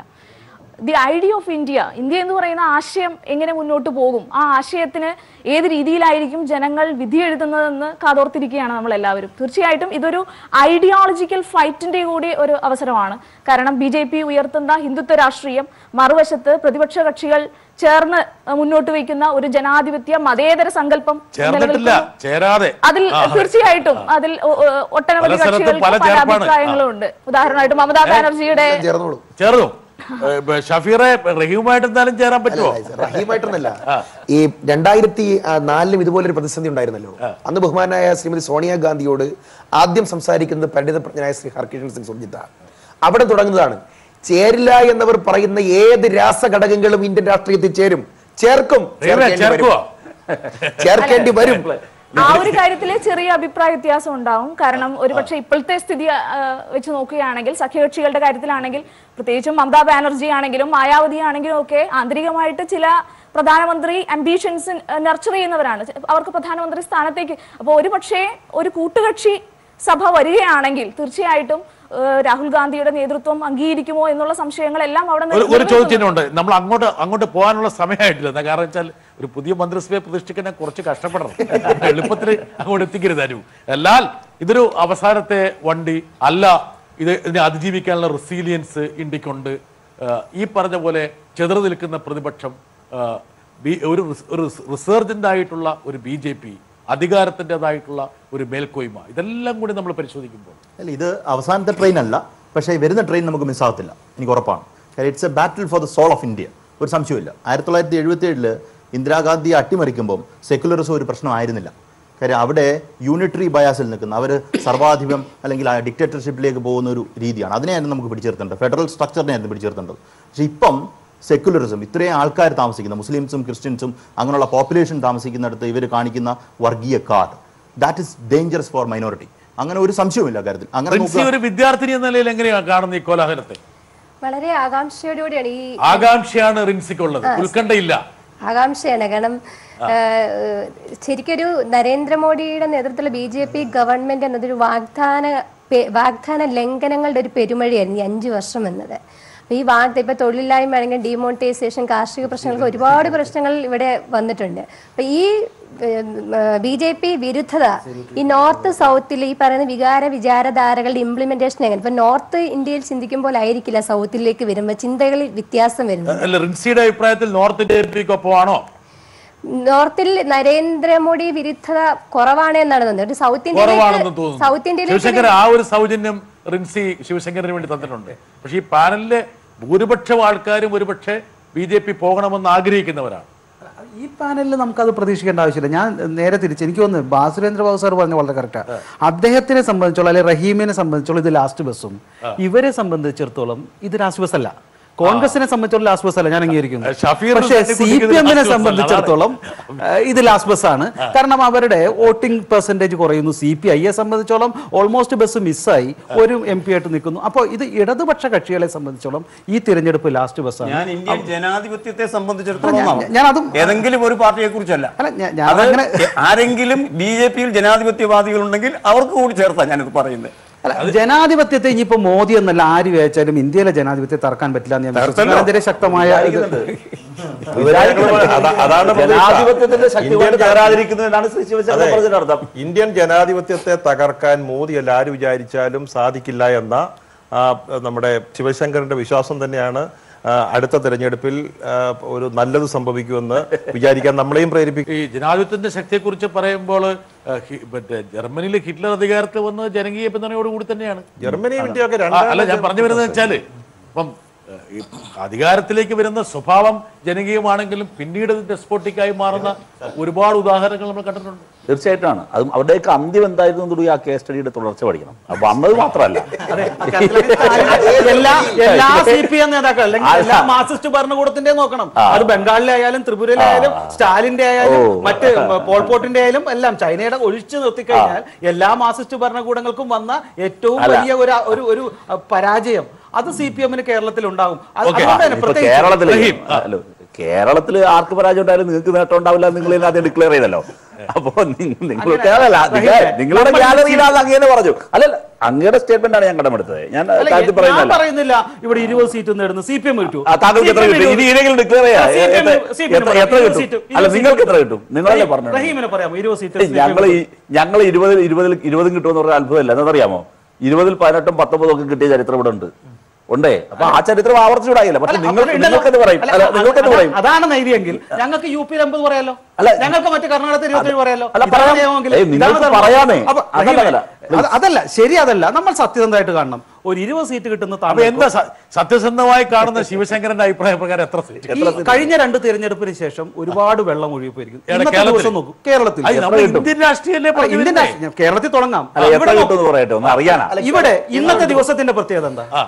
the idea of India India എന്ന് പറയുന്ന ആശയം എങ്ങനെ മുന്നോട്ട് പോകും ആ ആശയത്തിന് ഏത് രീതിയിലായിരിക്കും ജനങ്ങൾ വിധി എഴുതുന്നതെന്ന് കാതോർത്തിരിക്കുകയാണ് നമ്മൾ എല്ലാവരും തീർച്ചയായിട്ടും ഇതൊരു ഐഡിയോളജിക്കൽ ഫൈറ്റിന്റെ കൂടി ഒരു അവസരമാണ് കാരണം ബി ജെ പി ഉയർത്തുന്ന ഹിന്ദുത്വ രാഷ്ട്രീയം മറുവശത്ത് പ്രതിപക്ഷ കക്ഷികൾ ചേർന്ന് മുന്നോട്ട് വയ്ക്കുന്ന ഒരു ജനാധിപത്യ മതേതര സങ്കല്പം ചേർന്നിട്ടില്ല നിലനിൽക്കുന്നു. ചേരാതെ അതിൽ ആ, തീർച്ചയായിട്ടും അതിൽ ഒ- ഒ- ഒട്ടനവധി പല സ്ഥലത്തും കക്ഷികൾക്ക് പല പല ചേർപ്പാണ്. അഭിപ്രായങ്ങളും ഉണ്ട് ഉദാഹരണമായിട്ട് മമതാ ബാനർജിയുടെ ചേർന്നോളൂ ചേർന്നു ഏ, ബ- ഷഫീറെ റഹീമായിട്ട് എന്തായാലും ചേരാൻ പറ്റുമോ റഹീമായിട്ടൊന്നല്ല ഈ രണ്ടായിരത്തി നാലിലും ഇതുപോലൊരു പ്രതിസന്ധി ഉണ്ടായിരുന്നല്ലോ അന്ന് ബഹുമാനായ ശ്രീമതി സോണിയാഗാന്ധിയോട് ആദ്യം സംസാരിക്കുന്നത് പണ്ഡിതപ്രജ്ഞനായ ശ്രീ ഹർകിഷൻ സിംഗ് സുർജിത്ത അവിടെ തുടങ്ങുന്നതാണ് ചേരില്ല എന്നവർ പറയുന്ന ഏത് രാസഘടകങ്ങളും ഇന്ത്യൻ രാഷ്ട്രീയത്തിൽ ചേരും ചേർക്കും റഹീമെ, ചേർക്കേണ്ടി വരും. ചേർക്കുവോ ചേർക്കേണ്ടി വരും ആ ഒരു കാര്യത്തില് ചെറിയ അഭിപ്രായ വ്യത്യാസം ഉണ്ടാവും കാരണം ഒരുപക്ഷെ ഇപ്പോഴത്തെ സ്ഥിതി ആ, വെച്ച് നോക്കുകയാണെങ്കിൽ സഖ്യകക്ഷികളുടെ കാര്യത്തിലാണെങ്കിൽ പ്രത്യേകിച്ചും മമതാ ബാനർജി ആണെങ്കിലും മായാവതി ആണെങ്കിലും ഒക്കെ ആന്തരികമായിട്ട് ചില പ്രധാനമന്ത്രി അംബീഷൻസ് നർച്ചർ ചെയ്യുന്നവരാണ് അവർക്ക് പ്രധാനമന്ത്രി സ്ഥാനത്തേക്ക് അപ്പോൾ ഒരു പക്ഷേ ഒരു കൂട്ടുകക്ഷി സഭ വരികയാണെങ്കിൽ തീർച്ചയായിട്ടും ആ, രാഹുൽ ഗാന്ധിയുടെ നേതൃത്വം അംഗീകരിക്കുമോ എന്നുള്ള സംശയങ്ങളെല്ലാം അവിടെ ഒരു ഒരു നിലനിൽക്കുന്നുണ്ട്. ചോദ്യത്തിനുണ്ട് നമ്മൾ അങ്ങോട്ട് അങ്ങോട്ട് പോകാനുള്ള സമയമായിട്ടില്ല എന്താ കാരണം വെച്ചാൽ ഒരു പുതിയ മന്ത്രിസഭയെ പ്രതിഷ്ഠിക്കാൻ കുറച്ച് കഷ്ടപ്പെടണം എളുപ്പത്തിൽ അങ്ങോട്ട് എത്തിക്കരുത് അരു എന്നാൽ ഇതൊരു അവസാനത്തെ വണ്ടി അല്ല ഇത് ഇതിനെ അതിജീവിക്കാനുള്ള റെസീലിയൻസ് ഇന്ത്യക്കുണ്ട് ആ, ഈ പറഞ്ഞ പോലെ ചെതറ് നിൽക്കുന്ന പ്രതിപക്ഷം ആ, ബി- ഒരു റിസ്- ഒരു റിസർജന്റ് ആയിട്ടുള്ള ഒരു ബി ജെ പി അധികാരത്തിൻ്റെതായിട്ടുള്ള ഒരു മേൽക്കോയ്മ ഇതെല്ലാം കൂടി നമ്മൾ പരിശോധിക്കുമ്പോൾ അല്ല ഇത് അവസാനത്തെ ട്രെയിൻ അല്ല പക്ഷേ വരുന്ന ട്രെയിൻ നമുക്ക് മിസ്സാകത്തില്ല എനിക്ക് ഉറപ്പാണ് കാര്യം it's a battle for the soul of India ഒരു സംശയമില്ല ആയിരത്തി തൊള്ളായിരത്തി എഴുപത്തി ഏഴില് ഇന്ദിരാഗാന്ധിയെ അട്ടിമറിക്കുമ്പം സെക്യുലറിസം ഒരു പ്രശ്നമായിരുന്നില്ല കാര്യം അവിടെ യൂണിറ്ററി ബയാസിൽ നിൽക്കുന്ന അവർ സർവാധിപം അല്ലെങ്കിൽ ആ ഡിക്റ്റേറ്റർഷിപ്പിലേക്ക് പോകുന്ന ഒരു രീതിയാണ് അതിനെയായിരുന്നു നമുക്ക് പിടിച്ചേർത്തേണ്ടത് ഫെഡറൽ സ്ട്രക്ചറിനെയായിരുന്നു പിടിച്ചേർത്തേണ്ടത് പക്ഷേ ഇപ്പം സെക്യുലറിസം ഇത്രയും ആൾക്കാർ താമസിക്കുന്ന മുസ്ലിംസും ക്രിസ്ത്യൻസും അങ്ങനെയുള്ള പോപ്പുലേഷൻ താമസിക്കുന്നിടത്ത് ഇവർ കാണിക്കുന്ന വർഗീയ card that is dangerous for minority അങ്ങനെ ഒരു സംശയവുമില്ല കാര്യത്തിൽ അങ്ങനെ പ്രിൻസി നോക്കുക- ഒരു വിദ്യാർത്ഥിനി എന്ന നിലയിൽ എങ്ങനെയാണ് കാണുന്ന ഈ കോലാഹലത്തെ വളരെ ആകാംക്ഷയോടുകൂടിയാണ് ഈ ആകാംക്ഷയാണ് റിൻസിക്കുള്ളത് ഉത്കണ്ഠയില്ല ആകാംക്ഷയാണ് കാരണം ഏഹ്, ശരിക്കൊരു നരേന്ദ്രമോദിയുടെ നേതൃത്വത്തിലുള്ള ബി ജെ പി ഗവൺമെന്റ് എന്നതൊരു വാഗ്ദാന പെ- വാഗ്ദാന ലംഘനങ്ങളുടെ ഒരു പെരുമഴയായിരുന്നു ഈ അഞ്ചു വർഷം എന്നത് അപ്പൊ ഈ വാഗ്ദ ഇപ്പൊ തൊഴിലില്ലായ്മ അല്ലെങ്കിൽ ഡിമോണിറ്റൈസേഷൻ കാർഷിക പ്രശ്നങ്ങൾക്ക് ഒരുപാട് പ്രശ്നങ്ങൾ ഇവിടെ വന്നിട്ടുണ്ട് അപ്പൊ ഈ ബി ജെ പി വിരുദ്ധത ഈ നോർത്ത് സൗത്തിൽ ഈ പറയുന്ന വികാര വിചാരധാരകളുടെ ഇംപ്ലിമെന്റേഷൻ എങ്ങനെ ഇപ്പൊ നോർത്ത് ഇന്ത്യയിൽ ചിന്തിക്കുമ്പോൾ ആയിരിക്കില്ല സൗത്തിലേക്ക് വരുമ്പോൾ ചിന്തകളിൽ വ്യത്യാസം വരുന്നു അല്ല റിൻസിയുടെ അഭിപ്രായത്തിൽ നോർത്ത് ഇന്ത്യക്കൊപ്പമാണോ നോർത്തിൽ നരേന്ദ്രമോദി വിരുദ്ധത കുറവാണ് എന്നാണ് തോന്നുന്നത് ഒരു സൗത്ത് കുറവാണെന്ന് ഇന്ത്യയിലേക്ക് തോന്നുന്നു സൗത്ത് ഇന്ത്യയിലേക്ക് ശിവശങ്കർ ആ ഒരു സൗജന്യം റിൻസി ശിവശങ്കറിന് വേണ്ടി തന്നിട്ടുണ്ട് പക്ഷെ ഈ പാനലിലെ ഭൂരിപക്ഷം ആൾക്കാരും ഒരുപക്ഷെ ബി ജെ പി പോകണമെന്ന് ആഗ്രഹിക്കുന്നവരാണ് ഈ പാനലിൽ നമുക്കത് പ്രതീക്ഷിക്കേണ്ട ആവശ്യമില്ല ഞാൻ നേരെ തിരിച്ച് എനിക്ക് തോന്നുന്നു ബാസുരേന്ദ്ര ബാബു സാർ പറഞ്ഞ വളരെ കറക്റ്റാണ് അദ്ദേഹത്തിനെ സംബന്ധിച്ചോളം അല്ലെങ്കിൽ റഹീമിനെ സംബന്ധിച്ചോളം ഇത് ലാസ്റ്റ് ബസ്സും ഇവരെ സംബന്ധിച്ചിടത്തോളം ഇത് ലാസ്റ്റ് ബസ് അല്ല കോൺഗ്രസിനെ സംബന്ധിച്ചോളം ലാസ്റ്റ് ബസ് അല്ല ഞാൻ അംഗീകരിക്കുന്നു ഷഫീർ പക്ഷേ സി തട്ടിപ്പിടിക്കുന്നത് പി എമ്മിനെ last bus അല്ല. സംബന്ധിച്ചിടത്തോളം ഏഹ്, ഇത് ലാസ്റ്റ് ബസ് ആണ് കാരണം അവരുടെ വോട്ടിംഗ് പെർസെന്റേജ് കുറയുന്നു സി പി ഐയെ സംബന്ധിച്ചോളം ഓൾമോസ്റ്റ് ബസ് മിസ്സായി ഒരു എം പി ആയിട്ട് നിൽക്കുന്നു അപ്പോൾ ഇത് ഇടതുപക്ഷ കക്ഷികളെ സംബന്ധിച്ചോളം ഈ തിരഞ്ഞെടുപ്പ് ലാസ്റ്റ് ബസ്സാണ് ഞാൻ ഇന്ത്യൻ ജനാധിപത്യത്തെ സംബന്ധിച്ചിടത്തോളം ഞാൻ- ആണ്. ഞാൻ അതും- ഏതെങ്കിലും ഒരു പാർട്ടിയെ കുറിച്ചല്ല അല്ല, ഞാൻ- ഞാൻ അത് അങ്ങനെ- ആരെങ്കിലും ബി ജെ പിയിൽ ജനാധിപത്യവാദികൾ ഉണ്ടെങ്കിൽ അവർക്ക് കൂടി ചേർത്താ ഞാനിത് പറയുന്നത് അല്ല ജനാധിപത്യത്തെ ഇനിയിപ്പോ മോദി എന്നല്ല ആര് വിചാരിച്ചാലും ഇന്ത്യയിലെ ജനാധിപത്യത്തെ തറക്കാൻ പറ്റില്ല എന്ന് ഞാൻ വിശ്വസിക്കുന്നു. തകർത്തല്ലോ. അതിനെതിരെ ശക്തമായ ഇത് അതാ- അതാണ് പ്രതീക്ഷ. ജനാധിപത്യത്തിന്റെ ശക്തി കൊണ്ട് ഇന്ത്യൻ തകരാതിരിക്കുന്നു എന്നാണ് ശ്രീ ശിവശങ്കർ അതെ. പറഞ്ഞതിന്റെ അർത്ഥം ഇന്ത്യൻ ജനാധിപത്യത്തെ തകർക്കാൻ മോദി അല്ല ആര് വിചാരിച്ചാലും സാധിക്കില്ല എന്ന ആ, നമ്മുടെ ശിവശങ്കറിന്റെ വിശ്വാസം തന്നെയാണ് ആ, അടുത്ത തെരഞ്ഞെടുപ്പിൽ ആ, ഒരു നല്ലത് സംഭവിക്കുമെന്ന് വിചാരിക്കാൻ നമ്മളെയും പ്രേരിപ്പിക്കും ഈ ജനാധിപത്യത്തിന്റെ ശക്തിയെക്കുറിച്ച് പറയുമ്പോൾ ഏഹ്, ഹി- മറ്റേ ജർമ്മനിയിൽ ഹിറ്റ്ലർ അധികാരത്തിൽ വന്നത് ജനകീയ പിന്തുണയോടുകൂടി തന്നെയാണ് ജർമ്മനിയും ഇന്ത്യയൊക്കെ ആ, അല്ല ഞാൻ രണ്ടാം പറഞ്ഞു വരുന്നത് വെച്ചാല് ഇപ്പം ഏഹ്, ഈ അധികാരത്തിലേക്ക് വരുന്ന സ്വഭാവം ജനകീയമാണെങ്കിലും പിന്നീട് ഇത് ഡെസ്പോട്ടിക്കായി മാറുന്ന ഒരുപാട് ഉദാഹരണങ്ങൾ നമ്മൾ കണ്ടിട്ടുണ്ട് തീർച്ചയായിട്ടുമാണ് അതും അവരുടെയൊക്കെ അന്ത്യം എന്തായിരുന്നു എന്നുകൂടി ആ കേസ് സ്റ്റഡിയുടെ തുടർച്ച പഠിക്കണം അപ്പൊ വന്നത് മാത്രമല്ല എല്ലാ എല്ലാ സി പി എം നേതാക്കൾ അല്ലെങ്കിൽ എല്ലാ മാർക്സിസ്റ്റ് ഭരണകൂടത്തിന്റെ നോക്കണം അത് ബംഗാളിലെ ആയാലും ത്രിപുരയിലെ ആയാലും സ്റ്റാലിന്റെ ആയാലും മറ്റ് പോൾപോട്ടിന്റെ ആയാലും എല്ലാം ചൈനയുടെ ഒഴിച്ചു നിർത്തിക്കഴിഞ്ഞാൽ എല്ലാ മാർക്സിസ്റ്റ് ഭരണകൂടങ്ങൾക്കും വന്ന ഏറ്റവും അല്ല. വലിയ ഒരു ഒരു ഒരു അഹ്, പരാജയം അത് സി പി എമ്മിന് കേരളത്തിൽ ഉണ്ടാകും അത് Okay. അതുകൊണ്ട് തന്നെ ഇപ്പൊ പ്രത്യേകിച്ച് കേരളത്തില് റഹീം, ആ. അല്ല, കേരളത്തില് ആർക്ക് പരാജയം ഉണ്ടായാലും നിങ്ങൾക്ക് നേട്ടം ഉണ്ടാവില്ല എന്ന് നിങ്ങൾ തന്നെ ആദ്യം ഡിക്ലെയർ ചെയ്തല്ലോ അപ്പൊ നിങ്ങൾ നിങ്ങൾ അങ്ങനെ- കേരളല്ല റഹീം, നിങ്ങൾ- നിങ്ങളുടെ നമ്മൾ ഗ്യാലറിയിലാണ് അങ്ങനെ പറഞ്ഞു അല്ലല്ല അങ്ങയുടെ സ്റ്റേറ്റ്മെന്റ് ആണ് ഞാൻ കടമെടുത്തത് ഞാൻ അല്ല, താഴ്ത്തി ഞാൻ പറയുന്നില്ല പറയുന്നില്ല ഇവിടെ ഇരുപത് സീറ്റ് നേടുന്നു സി പി എം കിട്ടു ആ, താങ്കൾക്ക് എത്ര കിട്ടും ഇനി ഇനിയെങ്കിലും ഡിക്ലെയർ ചെയ്യാം ആ, CPM എത്ര- CPM എത്ര- പറയാം. എത്ര ഇരുപത് കിട്ടും സീറ്റ്, അല്ല ഇരുപത് നിങ്ങൾക്ക് സീറ്റ് എത്ര കിട്ടും നിങ്ങളല്ലേ റഹീം- പറഞ്ഞു റഹീമിനെ പറയാമോ ഇരുപത് സീറ്റ് ഞങ്ങൾ ഈ ഞങ്ങൾ ഇരുപതിൽ ഇരുപതിൽ ഇരുപതും കിട്ടുമെന്ന് പറഞ്ഞ അത്ഭുതമല്ല എന്നറിയാമോ ഇരുപതിൽ പതിനെട്ടും പത്തൊമ്പതും ഒക്കെ കിട്ടിയ ചരിത്രം ഇവിടെ ഉണ്ട് ഉണ്ടേ അപ്പൊ ആ ചരിത്രം ആവർത്തിച്ചുകൂടായില്ല പക്ഷെ അല്ല, നിങ്ങൾ അപ്പോൾ ഉണ്ടല്ലോ. നിങ്ങൾക്കെന്ത് പറയും അല്ല, അല്ല അത് നിങ്ങൾക്കെന്ത് അതാ- പറയും അതാണ് നൈതിയെങ്കിൽ ഞങ്ങൾക്ക് യു പിയിൽ അമ്പത് പറയാലോ അല്ല, ഞങ്ങൾക്ക് മറ്റേ കർണാടകത്തിൽ ഇരുപത്തേഴ് പറയാലോ അല്ല, ഇതാണ് പറയാം. നിയമമെങ്കിൽ ഏയ്, ഇതാണ് നിങ്ങൾക്ക് ധർമ്മം. പറയാമേ. അപ്പൊ അതല്ല, റഹീമേ, അതല്ല. അത് അതല്ല ശരി അതല്ല നമ്മൾ സത്യസന്ധമായിട്ട് കാണണം ഒരു ഇരുപത് സീറ്റ് കിട്ടുന്ന അപ്പൊ താങ്കൾക്ക് എന്താ സ- സത്യസന്ധമായി കാണുന്ന ശിവശങ്കരന്റെ അഭിപ്രായ പ്രകാരം എത്ര സീറ്റ് ഈ കഴിഞ്ഞ രണ്ട് തിരഞ്ഞെടുപ്പിന് ശേഷം ഒരുപാട് വെള്ളം ഒഴുകിപ്പോയിരിക്കും എവിടെ, ഇന്നത്തെ കേരളത്തിൽ? ദിവസം നോക്കൂ കേരളത്തിൽ അത് നമ്മൾ ഇന്ത്യൻ രാഷ്ട്രീയല്ലേ അല്ല, പറഞ്ഞു ഇന്ത്യൻ വരുന്നേ? രാഷ്ട്രീയം- കേരളത്തിൽ തുടങ്ങാം അല്ല എത്ര ഇവിടെ കിട്ടും എന്ന് പറയട്ടെ ഒന്ന് അറിയാനാ ഇവിടെ ഇന്നത്തെ ദിവസത്തിന്റെ പ്രത്യേകത എന്താ ആ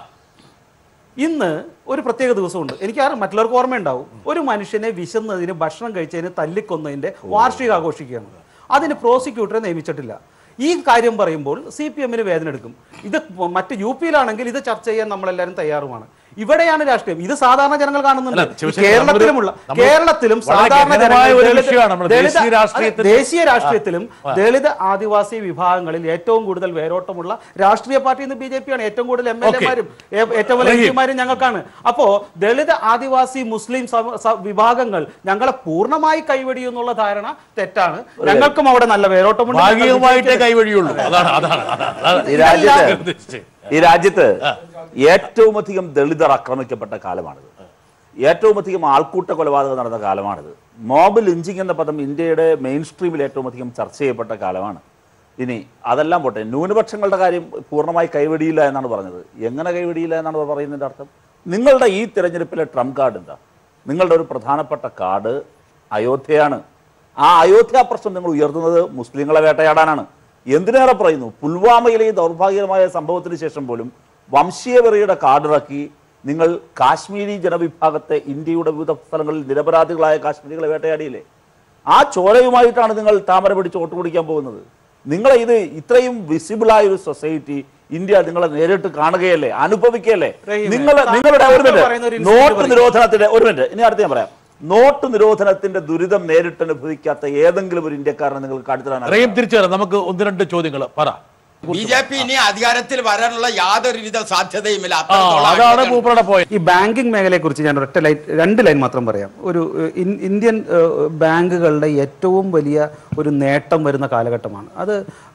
ഇന്ന് ഒരു പ്രത്യേക ദിവസമുണ്ട് എനിക്ക് ആരും മറ്റുള്ളവർക്ക് ഓർമ്മയുണ്ടാവും ഒരു മനുഷ്യനെ വിശന്നതിന് ഭക്ഷണം കഴിച്ചതിന് തല്ലിക്കൊന്നതിന്റെ വാർഷികം ആഘോഷിക്കുകയാണ് അതിന് പ്രോസിക്യൂട്ടറെ നിയമിച്ചിട്ടില്ല ഈ കാര്യം പറയുമ്പോൾ സി പി എമ്മിന് വേദന എടുക്കും ഇത് മറ്റ് യു പിയിലാണെങ്കിൽ ഇത് ചർച്ച ചെയ്യാൻ നമ്മളെല്ലാവരും തയ്യാറുമാണ് ഇവിടെയാണ് രാഷ്ട്രീയം ഇത് സാധാരണ ജനങ്ങൾ കാണുന്നുണ്ട് അല്ല, ശിവശങ്കർ, കേരളത്തിലുമുള്ള നമ്മളൊരു- കേരളത്തിലും വളരെ സാധാരണ ഗഹനമായ ജനങ്ങൾ ഒരു ദളിത്- വിഷയമാണ് നമ്മുടെ ദളിത്- ദേശീയ രാഷ്ട്രീയത്തിൽ- അതെ, ദേശീയ രാഷ്ട്രീയത്തിലും ദളിത് ആദിവാസി വിഭാഗങ്ങളിൽ ഏറ്റവും കൂടുതൽ വേരോട്ടമുള്ള രാഷ്ട്രീയ പാർട്ടി ഇന്ന് ബി ജെ പി ആണ് ഏറ്റവും കൂടുതൽ എം എൽ എമാരും ഏറ്റവും വലിയ എം റഹീം. പിമാരും ഞങ്ങൾക്കാണ് അപ്പോ ദളിത് ആദിവാസി മുസ്ലിം സമ- സ- വിഭാഗങ്ങൾ ഞങ്ങളെ പൂർണ്ണമായി കൈവെടിയും എന്നുള്ള ധാരണ തെറ്റാണ് ഞങ്ങൾക്കും അവിടെ നല്ല വേരോട്ടമുണ്ട് ഞങ്ങൾ ഭാഗികമായിട്ടേ കൈവഴിയുള്ളൂ അതാണ് അതാണ് അതാണ്. അതാണ് ഈ രാജ്യത്ത് ഉദ്ദേശിച്ചത്. ഈ രാജ്യത്ത് ഏറ്റവും അധികം ദളിതർ ആക്രമിക്കപ്പെട്ട കാലമാണിത് ഏറ്റവും അധികം ആൾക്കൂട്ട കൊലപാതകം നടന്ന കാലമാണിത് മോബ് ലിഞ്ചിങ് എന്ന പദം ഇന്ത്യയുടെ മെയിൻ സ്ട്രീമിൽ ഏറ്റവും അധികം ചർച്ച ചെയ്യപ്പെട്ട കാലമാണ് ഇനി അതെല്ലാം പോട്ടെ ന്യൂനപക്ഷങ്ങളുടെ കാര്യം പൂർണ്ണമായി കൈവെടിയില്ല എന്നാണ് പറഞ്ഞത് എങ്ങനെ കൈവെടിയില്ല എന്നാണ് പറയുന്നതിൻ്റെ അർത്ഥം നിങ്ങളുടെ ഈ തിരഞ്ഞെടുപ്പിലെ ട്രംപ് കാർഡ് എന്താ നിങ്ങളുടെ ഒരു പ്രധാനപ്പെട്ട കാർഡ് അയോധ്യയാണ് ആ അയോധ്യ പ്രശ്നം നിങ്ങൾ ഉയർത്തുന്നത് മുസ്ലിങ്ങളെ വേട്ടയാടാനാണ് എന്തിനേറെ പറയുന്നു പുൽവാമയിലെ ഈ ദൗർഭാഗ്യകരമായ സംഭവത്തിന് ശേഷം പോലും വംശീയവെറിയുടെ കാർഡിറക്കി നിങ്ങൾ കാശ്മീരി ജനവിഭാഗത്തെ ഇന്ത്യയുടെ വിവിധ സ്ഥലങ്ങളിൽ നിരപരാധികളായ കാശ്മീരികളെ വേട്ടയാടിയില്ലേ ആ ചോരയുമായിട്ടാണ് നിങ്ങൾ താമര പിടിച്ച് വോട്ട് പിടിക്കാൻ പോകുന്നത് നിങ്ങളെ ഇത് ഇത്രയും വിസിബിളായ ഒരു സൊസൈറ്റി ഇന്ത്യ നിങ്ങളെ നേരിട്ട് കാണുകയല്ലേ അനുഭവിക്കുകയല്ലേ റഹീമേ, നിങ്ങൾ താങ്കൾ നിങ്ങളുടെ ഒരു പറയുന്ന ഒരു മിനിറ്റ് ഇൻസിഡന്റ് നോട്ട് പറയൂ. നിരോധനത്തിന്റെ ഒരു മിനിറ്റ് ഇനി അടുത്ത് ഞാൻ പറയാം നോട്ട് നിരോധനത്തിന്റെ ദുരിതം നേരിട്ട് അനുഭവിക്കാത്ത ഏതെങ്കിലും ഒരു ഇന്ത്യക്കാരനെ നിങ്ങൾക്ക് കാണിച്ചു തരാൻ റഹീം തിരിച്ചു വരാം നമുക്ക് ഒന്ന് രണ്ട് ചോദ്യങ്ങൾ പറ ബി ജെ പി ഇനി അധികാരത്തിൽ വരാനുള്ള യാതൊരുവിധ സാധ്യതയുമില്ല ആ അത്രത്തോളം അതാണ് ആൾക്കാരാണ്. മൂപ്പറുടെ പോയിന്റ് ഈ ബാങ്കിംഗ് മേഖലയെ കുറിച്ച് ഞാൻ ഒറ്റ ലൈൻ രണ്ട് ലൈൻ മാത്രം പറയാം ഒരു ഏഹ്, ഇൻ- ഇന്ത്യൻ ഏഹ്, ബാങ്കുകളുടെ ഏറ്റവും വലിയ ഒരു നേട്ടം വരുന്ന കാലഘട്ടമാണ് അത്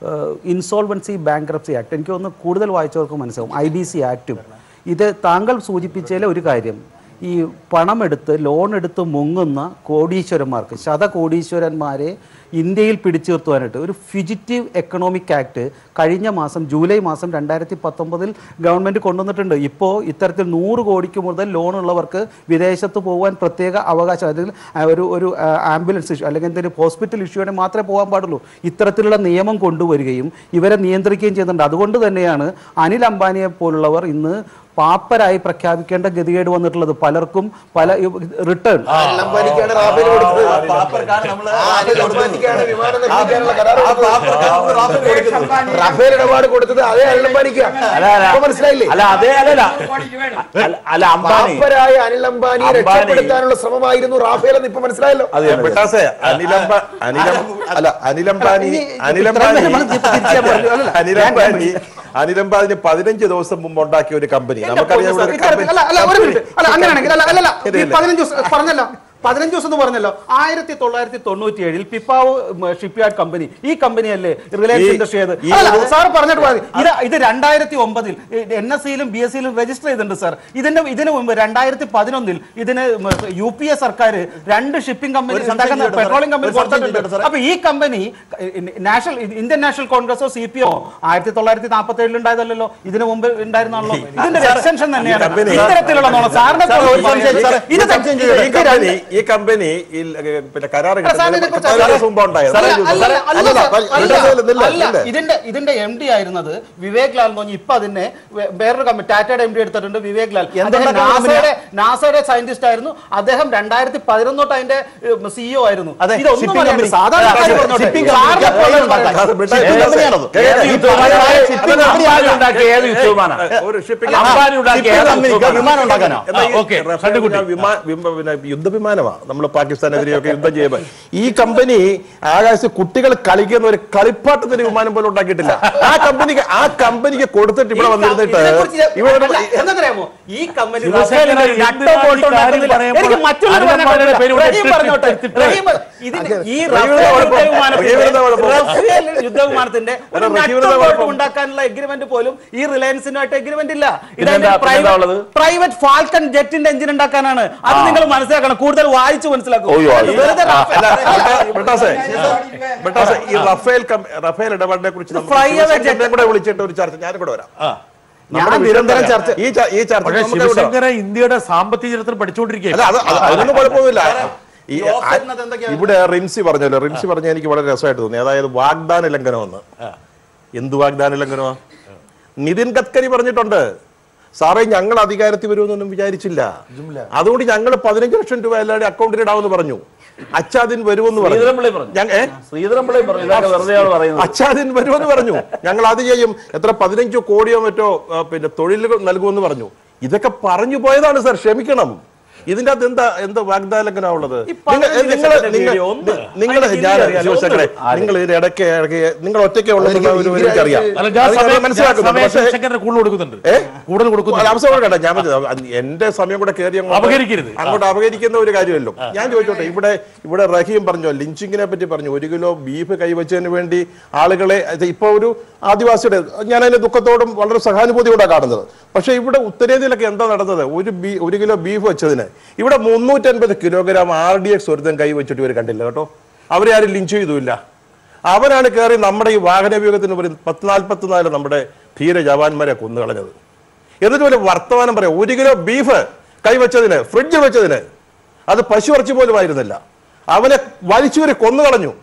ഇൻസോൾവൻസി ബാങ്ക്രപ്സി ആക്ട് എനിക്ക് ഒന്ന് കൂടുതൽ വായിച്ചവർക്ക് മനസ്സിലാവും ഐ ബി സി ആക്റ്റും ഇത് താങ്കൾ സൂചിപ്പിച്ചതിലെ ഒരു കാര്യം ഈ പണമെടുത്ത് ലോൺ എടുത്ത് മുങ്ങുന്ന കോടീശ്വരന്മാർക്ക് ശതകോടീശ്വരന്മാരെ ഇന്ത്യയിൽ പിടിച്ചു നിർത്തുവാനായിട്ട് ഒരു ഫിജിറ്റീവ് എക്കണോമിക് ആക്ട് കഴിഞ്ഞ മാസം ജൂലൈ മാസം രണ്ടായിരത്തി പത്തൊമ്പതിൽ ഗവൺമെൻറ് കൊണ്ടുവന്നിട്ടുണ്ട് ഇപ്പോൾ ഇത്തരത്തിൽ നൂറ് കോടിക്ക് മുതൽ ലോൺ ഉള്ളവർക്ക് വിദേശത്ത് പോകാൻ പ്രത്യേക അവകാശം അല്ലെങ്കിൽ ആ, ഒരു ഒരു ആംബുലൻസ് ഇഷ്യൂ അല്ലെങ്കിൽ എന്തെങ്കിലും ഹോസ്പിറ്റൽ ഇഷ്യൂ ആണെങ്കിൽ മാത്രമേ പോകാൻ പാടുള്ളൂ ഇത്തരത്തിലുള്ള നിയമം കൊണ്ടുവരികയും ഇവരെ നിയന്ത്രിക്കുകയും ചെയ്യുന്നുണ്ട് അതുകൊണ്ട് തന്നെയാണ് അനിൽ അംബാനിയെ പോലുള്ളവർ ഇന്ന് പാപ്പരായി പ്രഖ്യാപിക്കേണ്ട ഗതികേട് വന്നിട്ടുള്ളത് പലർക്കും പല റിട്ടേൺ അംബാനിക്കാണ് റാഫേൽ കൊടുത്തത് ആ, അനിൽ അംബാനിക്കാണ് വിമാനം നിർമ്മിക്കാനുള്ള കരാർ കൊടുത്തത്. റാഫേൽ ഇടപാട് കൊടുത്തത് അതേ അനിൽ അംബാനിക്കാണ് അല്ല, അല്ല. ഇപ്പൊ മനസ്സിലായില്ലേ അല്ല അതെ അല്ലല്ല അല്ല, അല്ല അംബാനി പാപ്പരായ അനിൽ അംബാനിയെ അംബാനി- രക്ഷപ്പെടുത്താനുള്ള ശ്രമമായിരുന്നു റാഫേൽ എന്ന് ഇപ്പൊ മനസ്സിലായല്ലോ അതെ ബട്ടാസെ അനിലംബ അനിലം അല്ല അനിലംബാനി ഇനി അനിലംബാനി ഇത്രയും നേരം നമ്മൾ തിരിച്ചാ പറഞ്ഞു. അല്ലല്ല, അനിലംബാനി അനിലംബാനി പതിനഞ്ച് ദിവസം മുമ്പ് ഉണ്ടാക്കിയ ഒരു കമ്പനി നമുക്കറിയാം ഇവിടെ ഒരു ഇത്തരത്തിൽ- അല്ല, അല്ല, ഒരു മിനിറ്റ്. അല്ല, അങ്ങനെയാണെങ്കിൽ അല്ല, അല്ല, അല്ല, ഈ ഇല്ല, ഇല്ല. പതിനഞ്ച് ദിവസം പറഞ്ഞല്ലോ പതിനഞ്ച് ദിവസം എന്ന് പറഞ്ഞല്ലോ ആയിരത്തി തൊള്ളായിരത്തി തൊണ്ണൂറ്റി ഏഴിൽ പിപ്പാവ് ഷിപ്പ്യാർഡ് കമ്പനി ഈ കമ്പനിയല്ലേ റിലയൻസ് ഈ- ഇൻഡസ്ട്രി ചെയ്ത് ഈ അല്ല, ഒരു- സാർ പറഞ്ഞിട്ട് മതി. ഇത് ഇത് രണ്ടായിരത്തി ഒമ്പതിൽ എൻ എസ് സിയിലും ബി എസ് സിയിലും രജിസ്റ്റർ ചെയ്തിട്ടുണ്ട് സാർ ഇതിന്റെ ഇതിന് മുമ്പ് രണ്ടായിരത്തി പതിനൊന്നിൽ ഇതിന് യു പി എ സർക്കാർ രണ്ട് ഷിപ്പിംഗ് കമ്പനി ഒരു സംശയം ഉണ്ടാക്കുന്ന ചോദിച്ചോട്ടെ പെട്രോളിയം കമ്പനി ഒരു സംശയം കൊടുത്തിട്ടുണ്ട് ചോദിച്ചോട്ടെ സാറേ? അപ്പൊ ഈ കമ്പനി നാഷണൽ ഇന്ത്യൻ നാഷണൽ കോൺഗ്രസോ സി പി ഒ ആയിരത്തി തൊള്ളായിരത്തി നാൽപ്പത്തി ഏഴിൽ ഉണ്ടായതല്ലോ ഇതിന് മുമ്പ് ഉണ്ടായിരുന്നാണല്ലോ ഇതിന്റെ എക്സ്റ്റൻഷൻ തന്നെയാണ് കമ്പനി- ഇത്തരത്തിലുള്ള നുണ. സാറിനെ സാർ, പോലെ ഒരു സംശയം ഇത് സാറേ, ഇത് ഒരു സംശയം ഇത് ചോദിച്ചോട്ടെ? ഈ കമ്പനി ഈ കമ്പനി ഈ ല- പിന്നെ കരാർ സാർ, ഇതിനെക്കുറിച്ച് പതിനഞ്ച് ദിവസം മുമ്പ് ഉണ്ടായത് അല്ല, അല്ല, അല്ല, അല്ല, അല്ല, അല്ല, അല്ല, നില്ല, നില്ല, അല്ല, നില്ല. ഇതിന്റെ ഇതിന്റെ എം ഡി ആയിരുന്നത് വിവേക് ലാൽ എന്ന് പറഞ്ഞ് ഇപ്പൊ അതിനെ വേ- വേറൊരു കമ്പനി ടാറ്റയുടെ എം ഡി എടുത്തിട്ടുണ്ട് വിവേക് ലാൽ അദ്ദേഹം എന്തുണ്ടാക്കാൻ നാസയുടെ നാസയുടെ സൈന്റിസ്റ്റ് ആയിരുന്നു അദ്ദേഹം രണ്ടായിരത്തി പതിനൊന്ന് തൊട്ട് അതിന്റെ സിഇഒ ആയിരുന്നു അതെ, ഇതൊന്നും shipping അറിയാണ്ട് company. സാധാരണ അതെ, കാര്യം അതെ, പറഞ്ഞോട്ടെ. shipping സാറിനെ company. പോലെ ഏത് ഉണ്ടാക്കാൻ. അത് ബ്രിട്ടൻ- ഏത് കമ്പനിയാണത്? കേൾക്കാം. ഏത് യുദ്ധവിമാനമാണ്? shipping company അംബാനി ഉണ്ടാക്കിയ ഏത് യുദ്ധവിമാനമാണ്? ഒരു ഷിപ്പിംഗ് അംബാനി ഉണ്ടാക്കിയ ഏത് യുദ്ധവിമാനം? വിമാനം ഉണ്ടാക്കാനോ എന്നാ ഈ ആ, ഓക്കേ. റഫേൽ ഷണ്ടുകുട്ടി. വിമാ- വിമ- പിന്നെ യുദ്ധവിമാനമാണ് നമ്മൾ പാകിസ്ഥാനെതിരെയൊക്കെ യുദ്ധം ചെയ്യുമ്പോൾ ഈ കമ്പനി ആകാശത്ത് കുട്ടികൾ കളിക്കുന്ന ഒരു കളിപ്പാട്ടത്തിന് വിമാനം പോലും ഉണ്ടാക്കിയിട്ടില്ല ആ കമ്പനിക്ക് ആ കമ്പനിക്ക് കൊടുത്തിട്ട് ഇവിടെ വന്നിരുന്നിട്ട് ഇതിനെക്കുറിച്ച് ഞാൻ- ഇവിടെ അല്ല, എന്തെന്നറിയാമോ ഈ കമ്പനി ശിവസേന റഫേലിന്റെ എന്ത് നട്ടോ ബോൾട്ടോ കാര്യം ഉണ്ടാക്കുന്നില്ല. പറയുമ്പോൾ എനിക്ക് മറ്റുള്ളവർ അരുൺകുമാറിന്റെ പേര് കൊണ്ട് റഹീം പറഞ്ഞോട്ടെ എടുത്തിട്ട് റഹീം ഇതിന് ഈ റഹീമിന്റെ റഫേൽ കുഴപ്പം- യുദ്ധവിമാനത്തിന്റെ റഹീമിന്റെ കുഴപ്പം. റഫേൽ യുദ്ധവിമാനത്തിന്റെ ഒരു റഹീമിന്റെ നട്ടോ ബോൾട്ടോ കുഴപ്പം. ഉണ്ടാക്കാനുള്ള എഗ്രിമെന്റ് പോലും ഈ റിലയൻസിനായിട്ട് എഗ്രിമെന്റ് ഇല്ല പിന്നെന്താ- പിന്നെന്താ ഉള്ളത്? പ്രൈവറ്റ് ഫാൽക്കൺ ജെറ്റിന്റെ എഞ്ചിൻ ഉണ്ടാക്കാനാണ് അത് നിങ്ങൾ മനസ്സിലാക്കണം കൂടുതൽ വായിച്ചു മനസ്സിലാക്കും ഓയ്യോ, ഇത് വെറുതെ റഫേൽ- അല്ല, ബ്രിട്ടാ- ബ്രിട്ടാസേ, ബ്രിട്ടാസേ, ഈ റഫേൽ കം- റഫേൽ ഇടപാടിനെ കുറിച്ച് നമുക്ക് Fly away ശിവശങ്കരനെ കൂടെ വിളിച്ചിട്ട് ഒരു ചർച്ച ഞാനും കൂടെ വരാം ഞാൻ നമ്മുടെ നിരന്തരം വിഷയം ചർച്ച ഈ ച- ഈ ചർച്ച പക്ഷേ നമുക്ക് ഇവിടെ ശിവശങ്കര ഇന്ത്യയുടെ സാമ്പത്തിക ചരിത്രം അല്ല പഠിച്ചുകൊണ്ടിരിക്കുകയാണ് അത് അത് അതൊന്നും കുഴപ്പമൊന്നുമില്ല ഈ ഈ ഓഫ്സെറ്റിനകത്ത് എന്തൊക്കെയാണ് ഇവിടെ റിംസി പറഞ്ഞല്ലോ റിംസി പറഞ്ഞ എനിക്ക് വളരെ രസമായിട്ട് തോന്നി അതായത് വാഗ്ദാന ലംഘനമെന്ന് എന്ത് വാഗ്ദാന ലംഘനമാ നിതിൻ ഗഡ്കരി പറഞ്ഞിട്ടുണ്ട് സാറേ ഞങ്ങൾ അധികാരത്തിൽ വരുമെന്നൊന്നും വിചാരിച്ചില്ല അതുകൊണ്ട് ഞങ്ങൾ പതിനഞ്ച് ലക്ഷം രൂപ എല്ലാവരുടെ അക്കൗണ്ടിൽ ഇടാമെന്ന് പറഞ്ഞു അച്ചാദിൻ വരുമെന്ന് ശ്രീധരൻപിള്ളി പറഞ്ഞു പറഞ്ഞു. ഞങ്ങ- ഏ? ശ്രീധരൻപിള്ളി പറഞ്ഞു ഇതൊക്കെ വെറുതെയാണ് പറയുന്നത് അച്ചാദിൻ വരുമെന്ന് പറഞ്ഞു ഞങ്ങൾ അത് ചെയ്യും എത്ര പതിനഞ്ചോ കോടിയോ മറ്റോ ആ, പിന്നെ തൊഴിലുകൾ നൽകുമെന്ന് പറഞ്ഞു ഇതൊക്കെ പറഞ്ഞു പോയതാണ് സാർ ക്ഷമിക്കണം ഇതിന്റെ അകത്ത് എന്താ എന്താ വാഗ്ദാനത്തിനാവുള്ളത് ഈ പതിനഞ്ച് നിങ്ങൾ ലക്ഷത്തിന്റെ വീഡിയോ ഒന്ന് നിങ്ങൾ അതിന്റെ ഞാൻ ഹിന്ദി അറിയാലോ, ശിവശങ്കരെ ഒന്ന്. നിങ്ങൾ ഇതിന്റെ ഇടയ്ക്ക് ഇടയ്ക്ക് നിങ്ങൾ ഒറ്റയ്ക്ക് ഉള്ളത് അതെനിക്ക് ഒരു ഇവര് എനിക്കറിയാം അല്ല ഞാൻ അത് സമയം ഞാൻ മനസ്സിലാക്കുന്നു സമയം പക്ഷേ ശിവശങ്കരന് കൂടുതൽ കൊടുക്കുന്നുണ്ട് ഏ? കൂടുതൽ കൊടുക്കുന്നുണ്ട് അല്ല, അവസരം കേട്ടോ ഞാൻ പറഞ്ഞത് അത് എന്റെ സമയം കൂടെ കയറി അങ്ങോട്ട് അപഹരിക്കരുത്. അങ്ങോട്ട് അപകരിക്കുന്ന ഒരു കാര്യമല്ലോ ഞാൻ ചോദിച്ചോട്ടെ ഇവിടെ ഇവിടെ റഹീം പറഞ്ഞു ലിഞ്ചിങ്ങിനെ പറ്റി പറഞ്ഞു ഒരു കിലോ ബീഫ് കൈവച്ചതിന് വേണ്ടി ആളുകളെ അത് ഇപ്പൊ ഒരു ആദിവാസിയുടെ ഞാൻ അതിന്റെ ദുഃഖത്തോടും വളരെ സഹാനുഭൂതിയോടെ കാണുന്നത് പക്ഷേ ഇവിടെ ഉത്തരേന്ത്യയിലൊക്കെ എന്താ നടന്നത് ഒരു ബീ ഒരു കിലോ ബീഫ് വെച്ചതിന് ഇവിടെ മുന്നൂറ്റൻപത് കിലോഗ്രാം ആർ ഡി എക്സ് ഒരുത്തൻ കൈവച്ചിട്ട് ഇവർ കണ്ടില്ല കേട്ടോ അവരെ ആരും ലിഞ്ച് ചെയ്തുമില്ല അവരാണ് കയറി നമ്മുടെ ഈ വാഹന ഉപയോഗത്തിന് ഒരു പത്ത് നാൽപ്പത്തിനാല് നമ്മുടെ ധീര ജവാന്മാരെ കൊന്നുകളഞ്ഞത് എന്നിട്ട് ഒരു വർത്തമാനം പറയാം ഒരു കിലോ ബീഫ് കൈവച്ചതിന് ഫ്രിഡ്ജ് വെച്ചതിന് അത് പശുവർച്ചി പോലും ആയിരുന്നില്ല അവനെ വലിച്ചൂരി കൊന്നുകളഞ്ഞു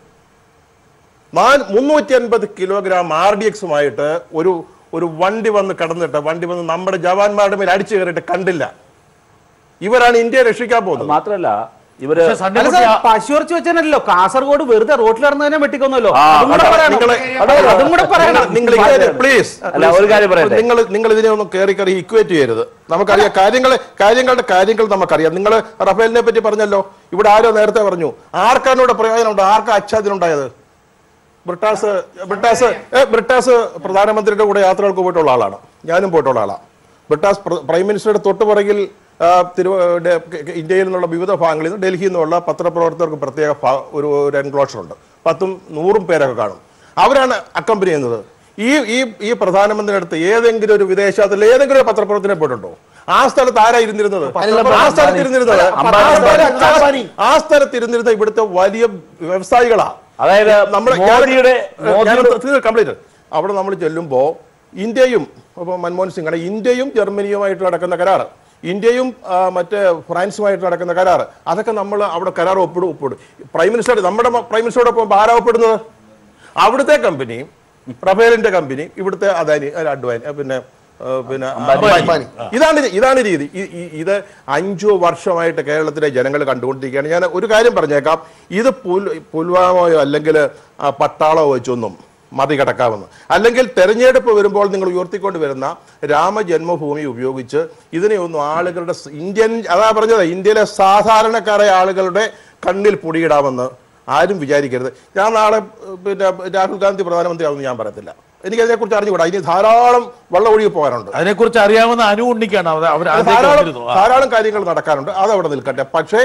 മുന്നൂറ്റി അൻപത് കിലോഗ്രാം ആർ ഡി എക്സുമായിട്ട് ഒരു ഒരു വണ്ടി വന്ന് കടന്നിട്ട് വണ്ടി വന്ന് നമ്മുടെ ജവാന്മാരുടെ മേൽ അടിച്ചു കയറിയിട്ട് കണ്ടില്ല ഇവരാണ് ഇന്ത്യയെ രക്ഷിക്കാൻ പോകുന്നത് മാത്രല്ല ഇവര് പക്ഷേ സണ്ണി അല്ല കുട്ടി സാർ ആ- പശുവർച്ച് വെച്ചാണല്ലോ കാസർഗോഡ് വെറുതെ റോട്ടിൽ നടന്നതിനെ വെട്ടിക്കൊന്നല്ലോ ആ, അതും കൂടെ അതാണ് പറയണം. നിങ്ങളെ- അതെ, അതും കൂടെ പറയണം നിങ്ങൾ പ്ലീസ് അല്ല, ഒരു കാര്യം പറയട്ടെ. നിങ്ങൾ നിങ്ങൾ ഇതിനെ ഒന്നും കയറി കയറി ഇക്വേറ്റ് ചെയ്യരുത് നമുക്കറിയാം കാര്യങ്ങൾ കാര്യങ്ങളുടെ കാര്യങ്ങൾ നമുക്കറിയാം നിങ്ങൾ റഫേലിനെ പറ്റി പറഞ്ഞല്ലോ ഇവിടെ ആരോ നേരത്തെ പറഞ്ഞു ആർക്കാണ് ഇവിടെ പ്രയോജനമുണ്ട് ആർക്കാ അച്ഛാദിനുണ്ടായത് ബ്രിട്ടാസ് ബ്രിട്ടാസ് ഏ, ബ്രിട്ടാസ് പ്രധാനമന്ത്രിയുടെ കൂടെ യാത്രകൾക്ക് പോയിട്ടുള്ള ആളാണ് ഞാനും പോയിട്ടുള്ള ആളാണ് ബ്രിട്ടാസ് പ്ര- പ്രൈം മിനിസ്റ്ററുടെ തൊട്ട് പുറകിൽ ആ, തിരുവ ഡെ- കെ- കെ- ഇന്ത്യയിൽ നിന്നുള്ള വിവിധ ഭാഗങ്ങളിൽ നിന്ന് ഡൽഹിയിൽ നിന്നുള്ള പത്രപ്രവർത്തകർക്ക് പ്രത്യേക ഭാ- ഒരു ഒരു എൻക്ലോഷർ ഉണ്ട് പത്തും നൂറും പേരൊക്കെ കാണും അവരാണ് അക്കമ്പനി ചെയ്യുന്നത് ഈ ഈ ഈ പ്രധാനമന്ത്രിയുടെ അടുത്ത് ഏതെങ്കിലും ഒരു വിദേശത്തിൽ ഏതെങ്കിലും ഒരു പത്രപ്രവർത്തനെ പോയിട്ടുണ്ടോ ആ സ്ഥലത്ത് ആരാ ഇരുന്നിരുന്നത് ആ സ്ഥലത്ത് ഇരുന്നിരുന്നത് അംബാനി, ആ സ്ഥലത്ത് അംബാനി. ആ സ്ഥലത്ത് ഇരുന്നിരുന്ന ഇവിടുത്തെ വലിയ വ്യവസായികളാ അതായത് നമ്മുടെ മോദിയുടെ മോദിയുടെ കംപ്ലീറ്റ് അവിടെ നമ്മൾ ചെല്ലുമ്പോൾ ഇന്ത്യയും ഇപ്പോൾ മൻമോഹൻ സിംഗ് ഇന്ത്യയും ജർമ്മനിയുമായിട്ട് നടക്കുന്ന കരാർ ഇന്ത്യയും ആ, മറ്റേ ഫ്രാൻസുമായിട്ട് നടക്കുന്ന കരാർ അതൊക്കെ നമ്മൾ അവിടെ കരാർ ഒപ്പിടും ഒപ്പിടും പ്രൈം മിനിസ്റ്റർ നമ്മുടെ പ്രൈം മിനിസ്റ്ററോടൊപ്പം ആരാ ഒപ്പിടുന്നത് അവിടുത്തെ കമ്പനി റഫേലിന്റെ കമ്പനി ഇവിടുത്തെ അദാനി അല്ല, അഡ്വാനി ആ, പിന്നെ ആ, പിന്നെ അംബാനി. ഇതാണ് ഇത്- ഇതാണ് രീതി ഈ- ഈ- ഇത് അഞ്ചു വർഷമായിട്ട് കേരളത്തിലെ ജനങ്ങൾ കണ്ടുകൊണ്ടിരിക്കുകയാണ് ഞാൻ ഒരു കാര്യം പറഞ്ഞേക്കാം ഇത് പുൽ- പുൽവാമയോ അല്ലെങ്കിൽ ആ, പട്ടാളമോ വെച്ചൊന്നും മറികടക്കാമെന്ന് അല്ലെങ്കിൽ തെരഞ്ഞെടുപ്പ് വരുമ്പോൾ നിങ്ങൾ ഉയർത്തിക്കൊണ്ട് വരുന്ന രാമജന്മഭൂമി ഉപയോഗിച്ച് ഇതിനെ ഒന്നും ആളുകളുടെ സ് ഇന്ത്യൻ അതാ പറഞ്ഞത് ഇന്ത്യയിലെ സാധാരണക്കാരായ ആളുകളുടെ കണ്ണിൽ പൊടിയിടാമെന്ന് ആരും വിചാരിക്കരുത് ഞാൻ നാളെ ഏഹ്, പിന്നെ രാഹുൽ ഗാന്ധി പ്രധാനമന്ത്രിയാവുമെന്ന് ഞാൻ പറയത്തില്ല എനിക്കതിനെക്കുറിച്ച് അറിഞ്ഞുകൂടാ ഇനി ധാരാളം വെള്ളം ഒഴുകി പോകാനുണ്ട് അതിനെക്കുറിച്ച് അറിയാവുന്ന അനു ഉണ്ണിക്കാണ് അവർ അവർ അത് ആദ്യമൊക്കെ ധാരാളം വന്നിരുന്നു. ആ. ധാരാളം കാര്യങ്ങൾ നടക്കാനുണ്ട് അത് അവിടെ നിൽക്കട്ടെ പക്ഷേ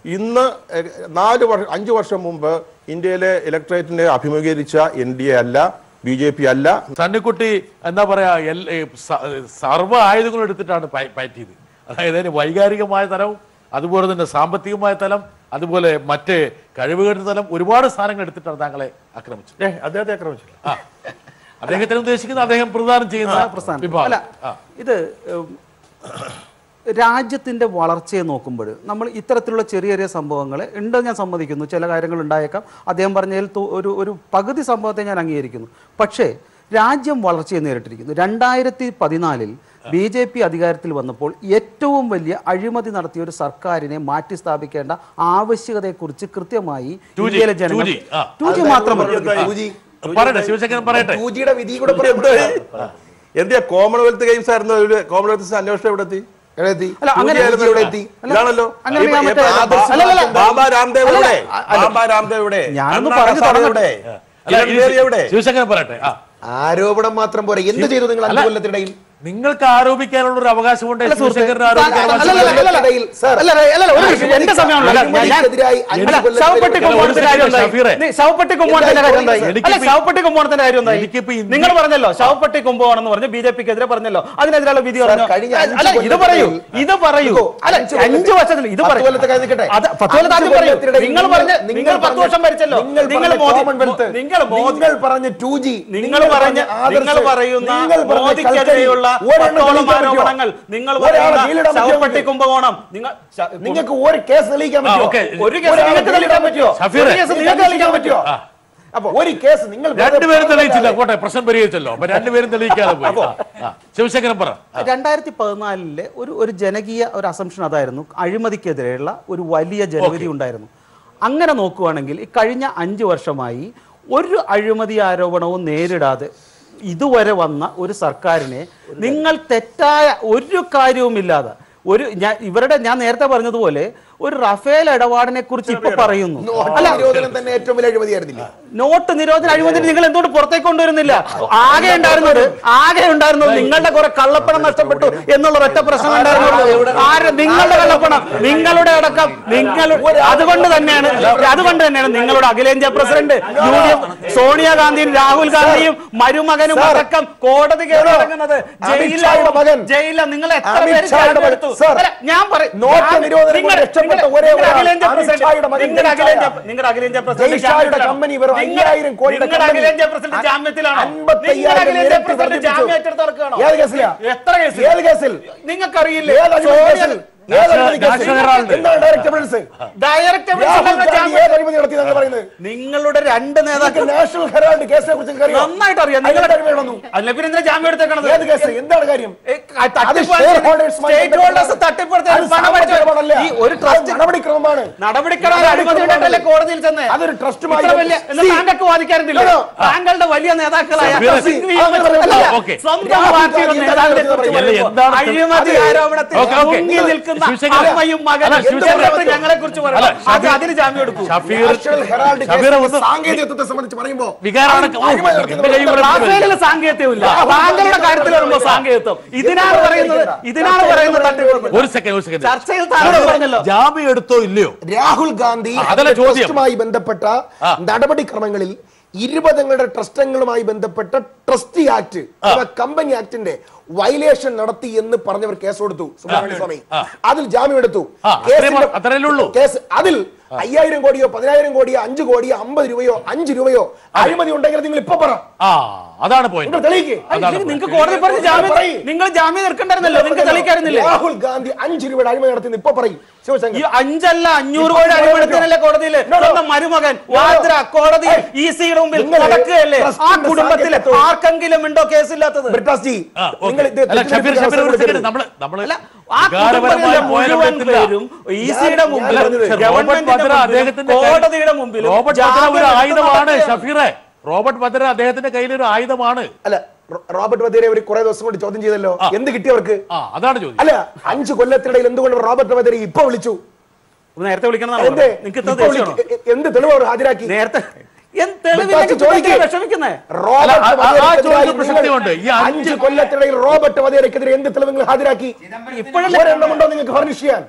ഇന്ന് എ, നാല് വർഷം അഞ്ചു വർഷം മുമ്പ് ഇന്ത്യയിലെ ഇലക്ട്രേറ്റിനെ അഭിമുഖീകരിച്ച എൻ ഡി എ അല്ല ബി ജെ പി അല്ല സണ്ണിക്കുട്ടി എന്താ പറയാ എൽ- ഏ, സ- സർവ്വ ആയുധങ്ങളും എടുത്തിട്ടാണ് പയ- പയറ്റിയത് അതായത് അതിന് വൈകാരികമായ തലവും അതുപോലെ തന്നെ സാമ്പത്തികമായ തലം അതുപോലെ മറ്റ് കഴിവുകളുടെ തലം ഒരുപാട് സാധനങ്ങൾ എടുത്തിട്ടാണ് താങ്കളെ ആക്രമിച്ചത് ഏ അദ്ദേഹത്തെ ആക്രമിച്ചില്ല ആ അദ്ദേഹത്തിന് ഉദ്ദേശിക്കുന്നത് അദ്ദേഹം പ്രദാനം ചെയ്യുന്ന പ്രസ്ഥാനം വിഭാഗം അല്ല ആ. ഇത് ഉം, രാജ്യത്തിന്റെ വളർച്ചയെ നോക്കുമ്പോൾ നമ്മൾ ഇത്തരത്തിലുള്ള ചെറിയ ചെറിയ സംഭവങ്ങൾ ഉണ്ടെന്ന് ഞാൻ സമ്മതിക്കുന്നു ചില കാര്യങ്ങൾ ഉണ്ടായേക്കാം അദ്ദേഹം പറഞ്ഞതിൽ തു- ഒരു ഒരു പകുതി സംഭവത്തെ ഞാൻ അംഗീകരിക്കുന്നു പക്ഷേ രാജ്യം വളർച്ചയെ നേരിട്ടിരിക്കുന്നു രണ്ടായിരത്തി പതിനാലിൽ ബി ജെ പി അധികാരത്തിൽ വന്നപ്പോൾ ഏറ്റവും വലിയ അഴിമതി നടത്തിയ ഒരു സർക്കാരിനെ മാറ്റി സ്ഥാപിക്കേണ്ട ആവശ്യകതയെക്കുറിച്ച് കൃത്യമായി 2G, ഇന്ത്യയിലെ ജനങ്ങൾ 2G, ആ. ടു ജി മാത്രമല്ല പറയട്ടെ ശിവശങ്കരൻ പറയട്ടെ ടൂ ജിയുടെ വിധി കൂടെ എന്തിയാ കോമൺവെൽത്ത് ഗെയിംസ് ആയിരുന്നു ഒരു കോമൺവെൽത്ത് അന്വേഷണം എവിടെ എത്തി എഴുതി അല്ല, അങ്ങനെ ആയിരുന്നു ഇവിടെ ഇവിടെ. എത്തി. ഇതാണല്ലോ അങ്ങനെ ഇപ്പൊ- ഞാൻ മറ്റേ ഇപ്പൊ ആദർശ് ബാബ- അല്ലല്ല, ബാബ രാംദേവ് അല്ലല്ല, എവിടെ അല്ല. ബാബ രാംദേവ് എവിടെ ഞാനൊന്ന് അണ്ണാ പറഞ്ഞു ഹസാരെ തുടങ്ങട്ടെ. എവിടെ അല്ല, കിരൺ ബേദി എവിടെ ശിവശങ്കരൻ പറയട്ടെ ആ ആരോപണം മാത്രം പോരെ എന്ത് ചെയ്തു നിങ്ങൾ അഞ്ചു കൊല്ലത്തിനിടയിൽ നിങ്ങൾക്ക് ആരോപിക്കാനുള്ള ഒരു അവകാശമുണ്ട് അല്ല, സുഹൃത്തേ. ശിവശങ്കറിന് ആരോപിക്കാൻ അല്ല, അവകാശം അല്ല, അല്ല, അല്ല, അല്ല. സർ, അല്ല, അല്ല, അല്ല, ഒരു നിമിഷം. എന്റെ സമയമാണല്ലോ. അല്ല, ഞാൻ- ഞാൻ- അഴിമതിക്കെതിരായി അഞ്ച് അല്ല, കൊല്ലത്തിൽ ശവപ്പെട്ടി ഒരു കുമ്പോണത്തിന്റെ കാര്യം എന്തായി? ഷഫീറെ. നീ ശവപ്പെട്ടി കുമ്പോണത്തിന്റെ കാര്യം എന്തായി? എനിക്കിപ്പോ അല്ല, ശവപ്പെട്ടി കുമ്പോണത്തിന്റെ കാര്യം എന്തായി? എനിക്കിപ്പോ ഇന്ത്യ- നിങ്ങൾ പറഞ്ഞല്ലോ ശവപ്പെട്ടി കുമ്പോണം എന്ന് പറഞ്ഞ് ബി ജെ പിക്ക് എതിരെ പറഞ്ഞല്ലോ അതിനെതിരെയുള്ള വിധി സർ, പറഞ്ഞു കഴിഞ്ഞ അഞ്ച് അല്ല ഇത് കൊല്ലത്തിൽ പറയൂ ഇത് പറയൂ ഇതോ, അല്ല അഞ്ച് അഞ്ച് കൊല്ലത്തിൽ- വർഷത്തിൽ ഇത് പത്ത് പറയൂ കൊല്ലത്തെ കാര്യം നിൽക്കട്ടെ. അത് പത്ത് കൊല്ലത്തെ ആദ്യം അഞ്ച് പറയൂ കൊല്ലത്തിനിടയിൽ നിങ്ങൾ പറഞ്ഞ നിങ്ങൾ നിങ്ങൾ പത്ത് പറഞ്ഞ- വർഷം ഭരിച്ചല്ലോ നിങ്ങൾ നിങ്ങൾ പറഞ്ഞ മോദി കോമൺവെൽത്ത്, നിങ്ങൾ മോദി നിങ്ങൾ പറഞ്ഞ ടൂ ജി നിങ്ങൾ പറഞ്ഞ നിങ്ങൾ പറയുന്ന മോദിക്കെതിരെയുള്ള പത്തോളം ആരോപണങ്ങൾ നിങ്ങൾ പറയുന്ന ശവപ്പെട്ടി കുംഭകോണം നിങ്ങൾ ശ- നിങ്ങൾക്ക് ഒരു കേസ് തെളിയിക്കാൻ ആ, ഓക്കേ. പറ്റുമോ ഒരു കേസ് നിങ്ങൾക്ക് തെളിയിക്കാൻ പറ്റുമോ ഷഫീറെ. ഒരു കേസ് നിങ്ങൾക്ക് തെളിയിക്കാൻ പറ്റുമോ ആ. അപ്പൊ ഒരു കേസ് നിങ്ങൾ രണ്ടുപേരും തെളിയിച്ചില്ല കോട്ടെ പ്രശ്നം പരിഹരിച്ചല്ലോ അപ്പൊ രണ്ടുപേരും തെളിയിക്കാതെ പോയി ആ, ആ. ശിവശങ്കരൻ പറ രണ്ടായിരത്തി പതിനാലിലെ ഒരു ഒരു ജനകീയ ഒരു അസംഷൻ അതായിരുന്നു അഴിമതിക്കെതിരെയുള്ള ഒരു വലിയ ജനവിധി ഉണ്ടായിരുന്നു അങ്ങനെ നോക്കുവാണെങ്കിൽ ഈ കഴിഞ്ഞ അഞ്ച് വർഷമായി ഒരു അഴിമതി ആരോപണവും നേരിടാതെ ഇതുവരെ വന്ന ഒരു സർക്കാരിനെ നിങ്ങൾ തെറ്റായ ഒരു കാര്യവുമില്ലാതെ ഒരു ഞാൻ ഇവരുടെ ഞാൻ നേരത്തെ പറഞ്ഞതുപോലെ ഒരു റഫേൽ ഇടപാടിനെ കുറിച്ച് ഇപ്പൊ പറയുന്നു അല്ല നിരോധനം തന്നെ ഏറ്റവും വലിയ അഴിമതിയായിരുന്നില്ല നോട്ട് നിരോധന അഴിമതി നിങ്ങൾ എന്തുകൊണ്ട് പുറത്തേക്ക് കൊണ്ടുവരുന്നില്ല ആകെ ഉണ്ടായിരുന്നത് ആകെ ഉണ്ടായിരുന്നത് നിങ്ങളുടെ കുറെ കള്ളപ്പണം നഷ്ടപ്പെട്ടു എന്നുള്ള ഒറ്റ പ്രശ്നം ഉണ്ടായിരുന്നുള്ളൂ ആര് നിങ്ങളുടെ കള്ളപ്പണം നിങ്ങളുടെ അടക്കം നിങ്ങൾ അതുകൊണ്ട് തന്നെയാണ് അതുകൊണ്ട് തന്നെയാണ് നിങ്ങളുടെ അഖിലേന്ത്യാ പ്രസിഡന്റ് യു ഡി എഫ് സോണിയാഗാന്ധിയും രാഹുൽ ഗാന്ധിയും മരുമകനും സാർ. അടക്കം കോടതി കയറിറങ്ങുന്നത് അമിത്ഷായുടെ മകൻ. ജയിലിൽ നിങ്ങൾ എത്ര പേര് അമിത്ഷായുടെ മകൻ. ജാമ്യം എടുത്തു? സാർ. അല്ല, ഞാൻ പറയും നോട്ട് ഞാൻ- നിരോധനം നിങ്ങൾ- കൊണ്ട് രക്ഷപ്പെട്ട നിങ്ങൾ- ഒരേ നിങ്ങളുടെ ഒരാൾ അഖിലേന്ത്യാ അമിത്ഷായുടെ പ്രസിഡന്റ് മകൻ നിങ്ങളുടെ അഖിലേന്ത്യാ ജയിൽച്ചായ. നിങ്ങളുടെ അഖിലേന്ത്യാ പ്രസിഡന്റ് ജയിൽച്ചായുടെ ജാമ്യത്തിലാണ്. കമ്പനി വെറും നിങ്ങൾ- 5000 കോടിയുടെ നിങ്ങളുടെ കമ്പനി. അഖിലേന്ത്യാ പ്രസിഡന്റ് ജാമ്യത്തിലാണോ അൻപത്തയ്യായിരം നിങ്ങളുടെ അഖിലേന്ത്യാ ഇരട്ടി പ്രസിഡന്റ് വർദ്ധിപ്പിച്ചു. ജാമ്യം ഏറ്റെടുത്ത് നടക്കുകയാണോ? ഏത് കേസിലാ? എത്ര കേസിൽ ഏത് കേസിൽ? നിങ്ങൾക്കറിയില്ലേ ഏത് അഴിമതി സോണിയ- കേസിൽ? ഏത് അഴിമതി കേസിൽ? National herald. എന്താണ് direct evidence? Direct Rahul evidence Gandhi ജാമ്യം- ഏത് അഴിമതി നടത്തി എന്നാണ് പറയുന്നത് നിങ്ങളുടെ രണ്ട് നിങ്ങൾക്ക് നേതാക്കൾ നാഷണൽ ഹെറാൾഡ് കേസിനെ കുറിച്ച് നിങ്ങൾക്ക് അറിയാമോ? നന്നായിട്ട് അറിയാം അതിന്റെ നിങ്ങളുടെ അഴിമതി നടന്നു. അല്ല പിന്നെ എന്തിനാ ജാമ്യം എടുത്തേക്കണത് ഏത് കേസ് എന്താണ് കാര്യം ഏ, ആ തട്ടിപ്പ് അത് shareholdersമായി സ്റ്റേറ്റ് ഹോൾഡേഴ്സ് തട്ടിപ്പെടുത്താൻ അത് പണം സാമ്പത്തിക വെച്ച് ഇടപാടല്ല. ഈ ഒരു അത് ട്രസ്റ്റ് നടപടിക്രമമാണ് നടപടിക്രമം അഴിമതിയിട്ടല്ലേ കോടതിയിൽ ചെന്ന് അതൊരു ട്രസ്റ്റുമായി ഇത്ര വലിയ എന്ന് See, താങ്കൾക്ക് വാദിക്കാറുണ്ടില്ല no, no. താങ്കളുടെ വലിയ നേതാക്കളായ സഫീർ, സിംഗ്വി അങ്ങനെ പറയരുത്. അല്ല, ഓക്കേ. സ്വന്തം രാഹുൽ പാർട്ടിയുടെ ഗാന്ധി നേതാവിനെ കുറിച്ച് എന്താണ് പറയുമ്പോൾ എന്താണ് അഴിമതി അത് ആരോപണത്തിൽ ഓക്കേ, ഓക്കേ. മുങ്ങി നിൽക്കുന്ന ശിവശങ്കരൻ. അമ്മയും മകനും അല്ല, ശിവശങ്കരൻ. എന്തുകൊണ്ടാണ് ഞങ്ങളെ കുറിച്ച് അല്ല, പറയുന്നത് അത് ഷഫീർ- അതിന് ജാമ്യം എടുക്കൂ ഷഫീർ നാഷണൽ ഹെറാൾഡ് ഷഫീർ കേസിന്റെ ഒന്ന് സാങ്കേതികത്വത്തെ സംബന്ധിച്ച് പറയുമ്പോ വികാരമാണ് അത് അഴിമതി നടത്തി എന്റെ കൈ എന്ന് ഇവിടെ റാഫേലിന് സാങ്കേതികമില്ല താങ്കളുടെ കാര്യത്തിൽ വരുമ്പോ സാങ്കേതിത്വം ഇതിനാണ് പറയുന്നത് ഇതിനാണ് പറയുന്നത് തട്ടിപ്പ് ഒരു സെക്കൻഡ് ഒരു സെക്കൻഡ് ചർച്ചയിൽ താങ്കൾ പറഞ്ഞല്ലോ ജാമ്യം എടുത്തോ ഇല്ലയോ രാഹുൽ ഗാന്ധി ആ, അതല്ല ചോദ്യം. ട്രസ്റ്റുമായി ബന്ധപ്പെട്ട നടപടിക്രമങ്ങളിൽ ഇരുപതങ്ങളുടെ ട്രസ്റ്റങ്ങളുമായി ബന്ധപ്പെട്ട ട്രസ്റ്റി ആക്ട് അഥവാ കമ്പനി ആക്ടിന്റെ വയലേഷൻ നടത്തി എന്ന് പറഞ്ഞവർ കേസ് കൊടുത്തു സുബ്രഹ്മണ്യ സ്വാമി അതിൽ ജാമ്യം എടുത്തു ആ, അത്രയും കേസിന്റെ- അത്രയല്ലേ ഉള്ളൂ. കേസ് അതിൽ അയ്യായിരം കോടിയോ പതിനായിരം കോടിയോ അഞ്ച് കോടിയോ അമ്പത് രൂപയോ അഞ്ച് രൂപയോ അഴിമതി ഉണ്ടെങ്കിൽ നിങ്ങൾ ഇപ്പൊ പറ ആ അതാണ് പോയിന്റ് നിങ്ങൾ തെളിയിക്കേ അതാണ് നിങ്ങൾക്ക് കോടതി പറഞ്ഞ് ജാമ്യം പറയ്. നിങ്ങൾ ജാമ്യം നിൽക്കണ്ടായിരുന്നല്ലോ നിങ്ങൾക്ക് തെളിയിക്കായിരുന്നില്ലേ രാഹുൽ ഗാന്ധി അഞ്ച് രൂപയുടെ അഴിമതി നടത്തി ഇപ്പൊ പറയും ഈ ശിവശങ്കർ അഞ്ചല്ല അഞ്ഞൂറ് കോടി അടിമടുത്തനല്ലേ കോടതിയില് No, no. സ്വന്തം മരുമകൻ വാദ്ര കോടതി ഇ സിയുടെ മുമ്പിൽ നിങ്ങൾ നടക്കുകയല്ലേ ആ ട്രസ്റ്റിന്റെ കുടുംബത്തിൽ സാങ്കേതികത്വം- ആർക്കെങ്കിലും ഉണ്ടോ കേസില്ലാത്തത് ബ്രിട്ടാസ് ജി ആ, ഓക്കേ. നിങ്ങൾ ഇത് അല്ല, ഷഫീർ, തെറ്റിദ്ധരിപ്പിക്കാൻ ഷഫീർ, ഒരു അവസരം സെക്കൻഡ്. കൊടുക്കരുത്. നമ്മള് നമ്മള് അല്ല ആ വികാരപരമായ കുടുംബത്തിലെ പോയിന്റ് മുഴുവൻ എടുത്തില്ല. പേരും ഇ സിയുടെ മുമ്പിൽ അല്ല, പക്ഷേ റോബർട്ട് ഗവൺമെന്റിന്റെ വദ്ര മുമ്പിലും അദ്ദേഹത്തിന്റെ കയ്യിൽ- കോടതിയുടെ മുമ്പിൽ റോബർട്ട് വദ്ര ഒരു ആയുധമാണ് ഷഫീറെ റോബർട്ട് വദ്ര അദ്ദേഹത്തിന്റെ കയ്യിൽ ഒരു ആയുധമാണ് അല്ല റോ- റോബർട്ട് വധേരെ ഒരു കുറെ ദിവസം കൊണ്ട് ചോദ്യം ചെയ്തല്ലോ എന്ത് കിട്ടിയവർക്ക് ആ അതാണ് ചോദ്യം അല്ല അഞ്ച് കൊല്ലത്തിനിടയിൽ എന്തുകൊണ്ട് റോബർട്ട് വധേരെ ഇപ്പൊ വിളിച്ചു നേരത്തെ വിളിക്കണം എന്തേ നിങ്ങൾക്ക് ഇത്ര ഇപ്പൊ ദേഷ്യമാണോ വിളിക്ക- എ- എന്ത് തെളിവ് അവർ ഹാജരാക്കി നേരത്തെ എന്ത് തെളിവില്ലെങ്കിൽ ചോദിക്ക്. പിന്നെ എന്തിനാ വിഷമിക്കുന്നേ റോബർട്ട് അല്ല, ആ- ആ വധേരക്കെതിരായി ചോദ്യത്തിന് പ്രസക്തിയുണ്ട്. ഈ നിങ്ങൾ അഞ്ച് അഞ്ച് കൊല്ലത്തിനിടയിൽ റോബർട്ട് വധേരക്കെതിരെ എന്ത് തെളിവ് നിങ്ങൾ ഹാജരാക്കി ഒരെണ്ണമുണ്ടോ നിങ്ങൾക്ക് ഫർണിഷ് ചെയ്യാൻ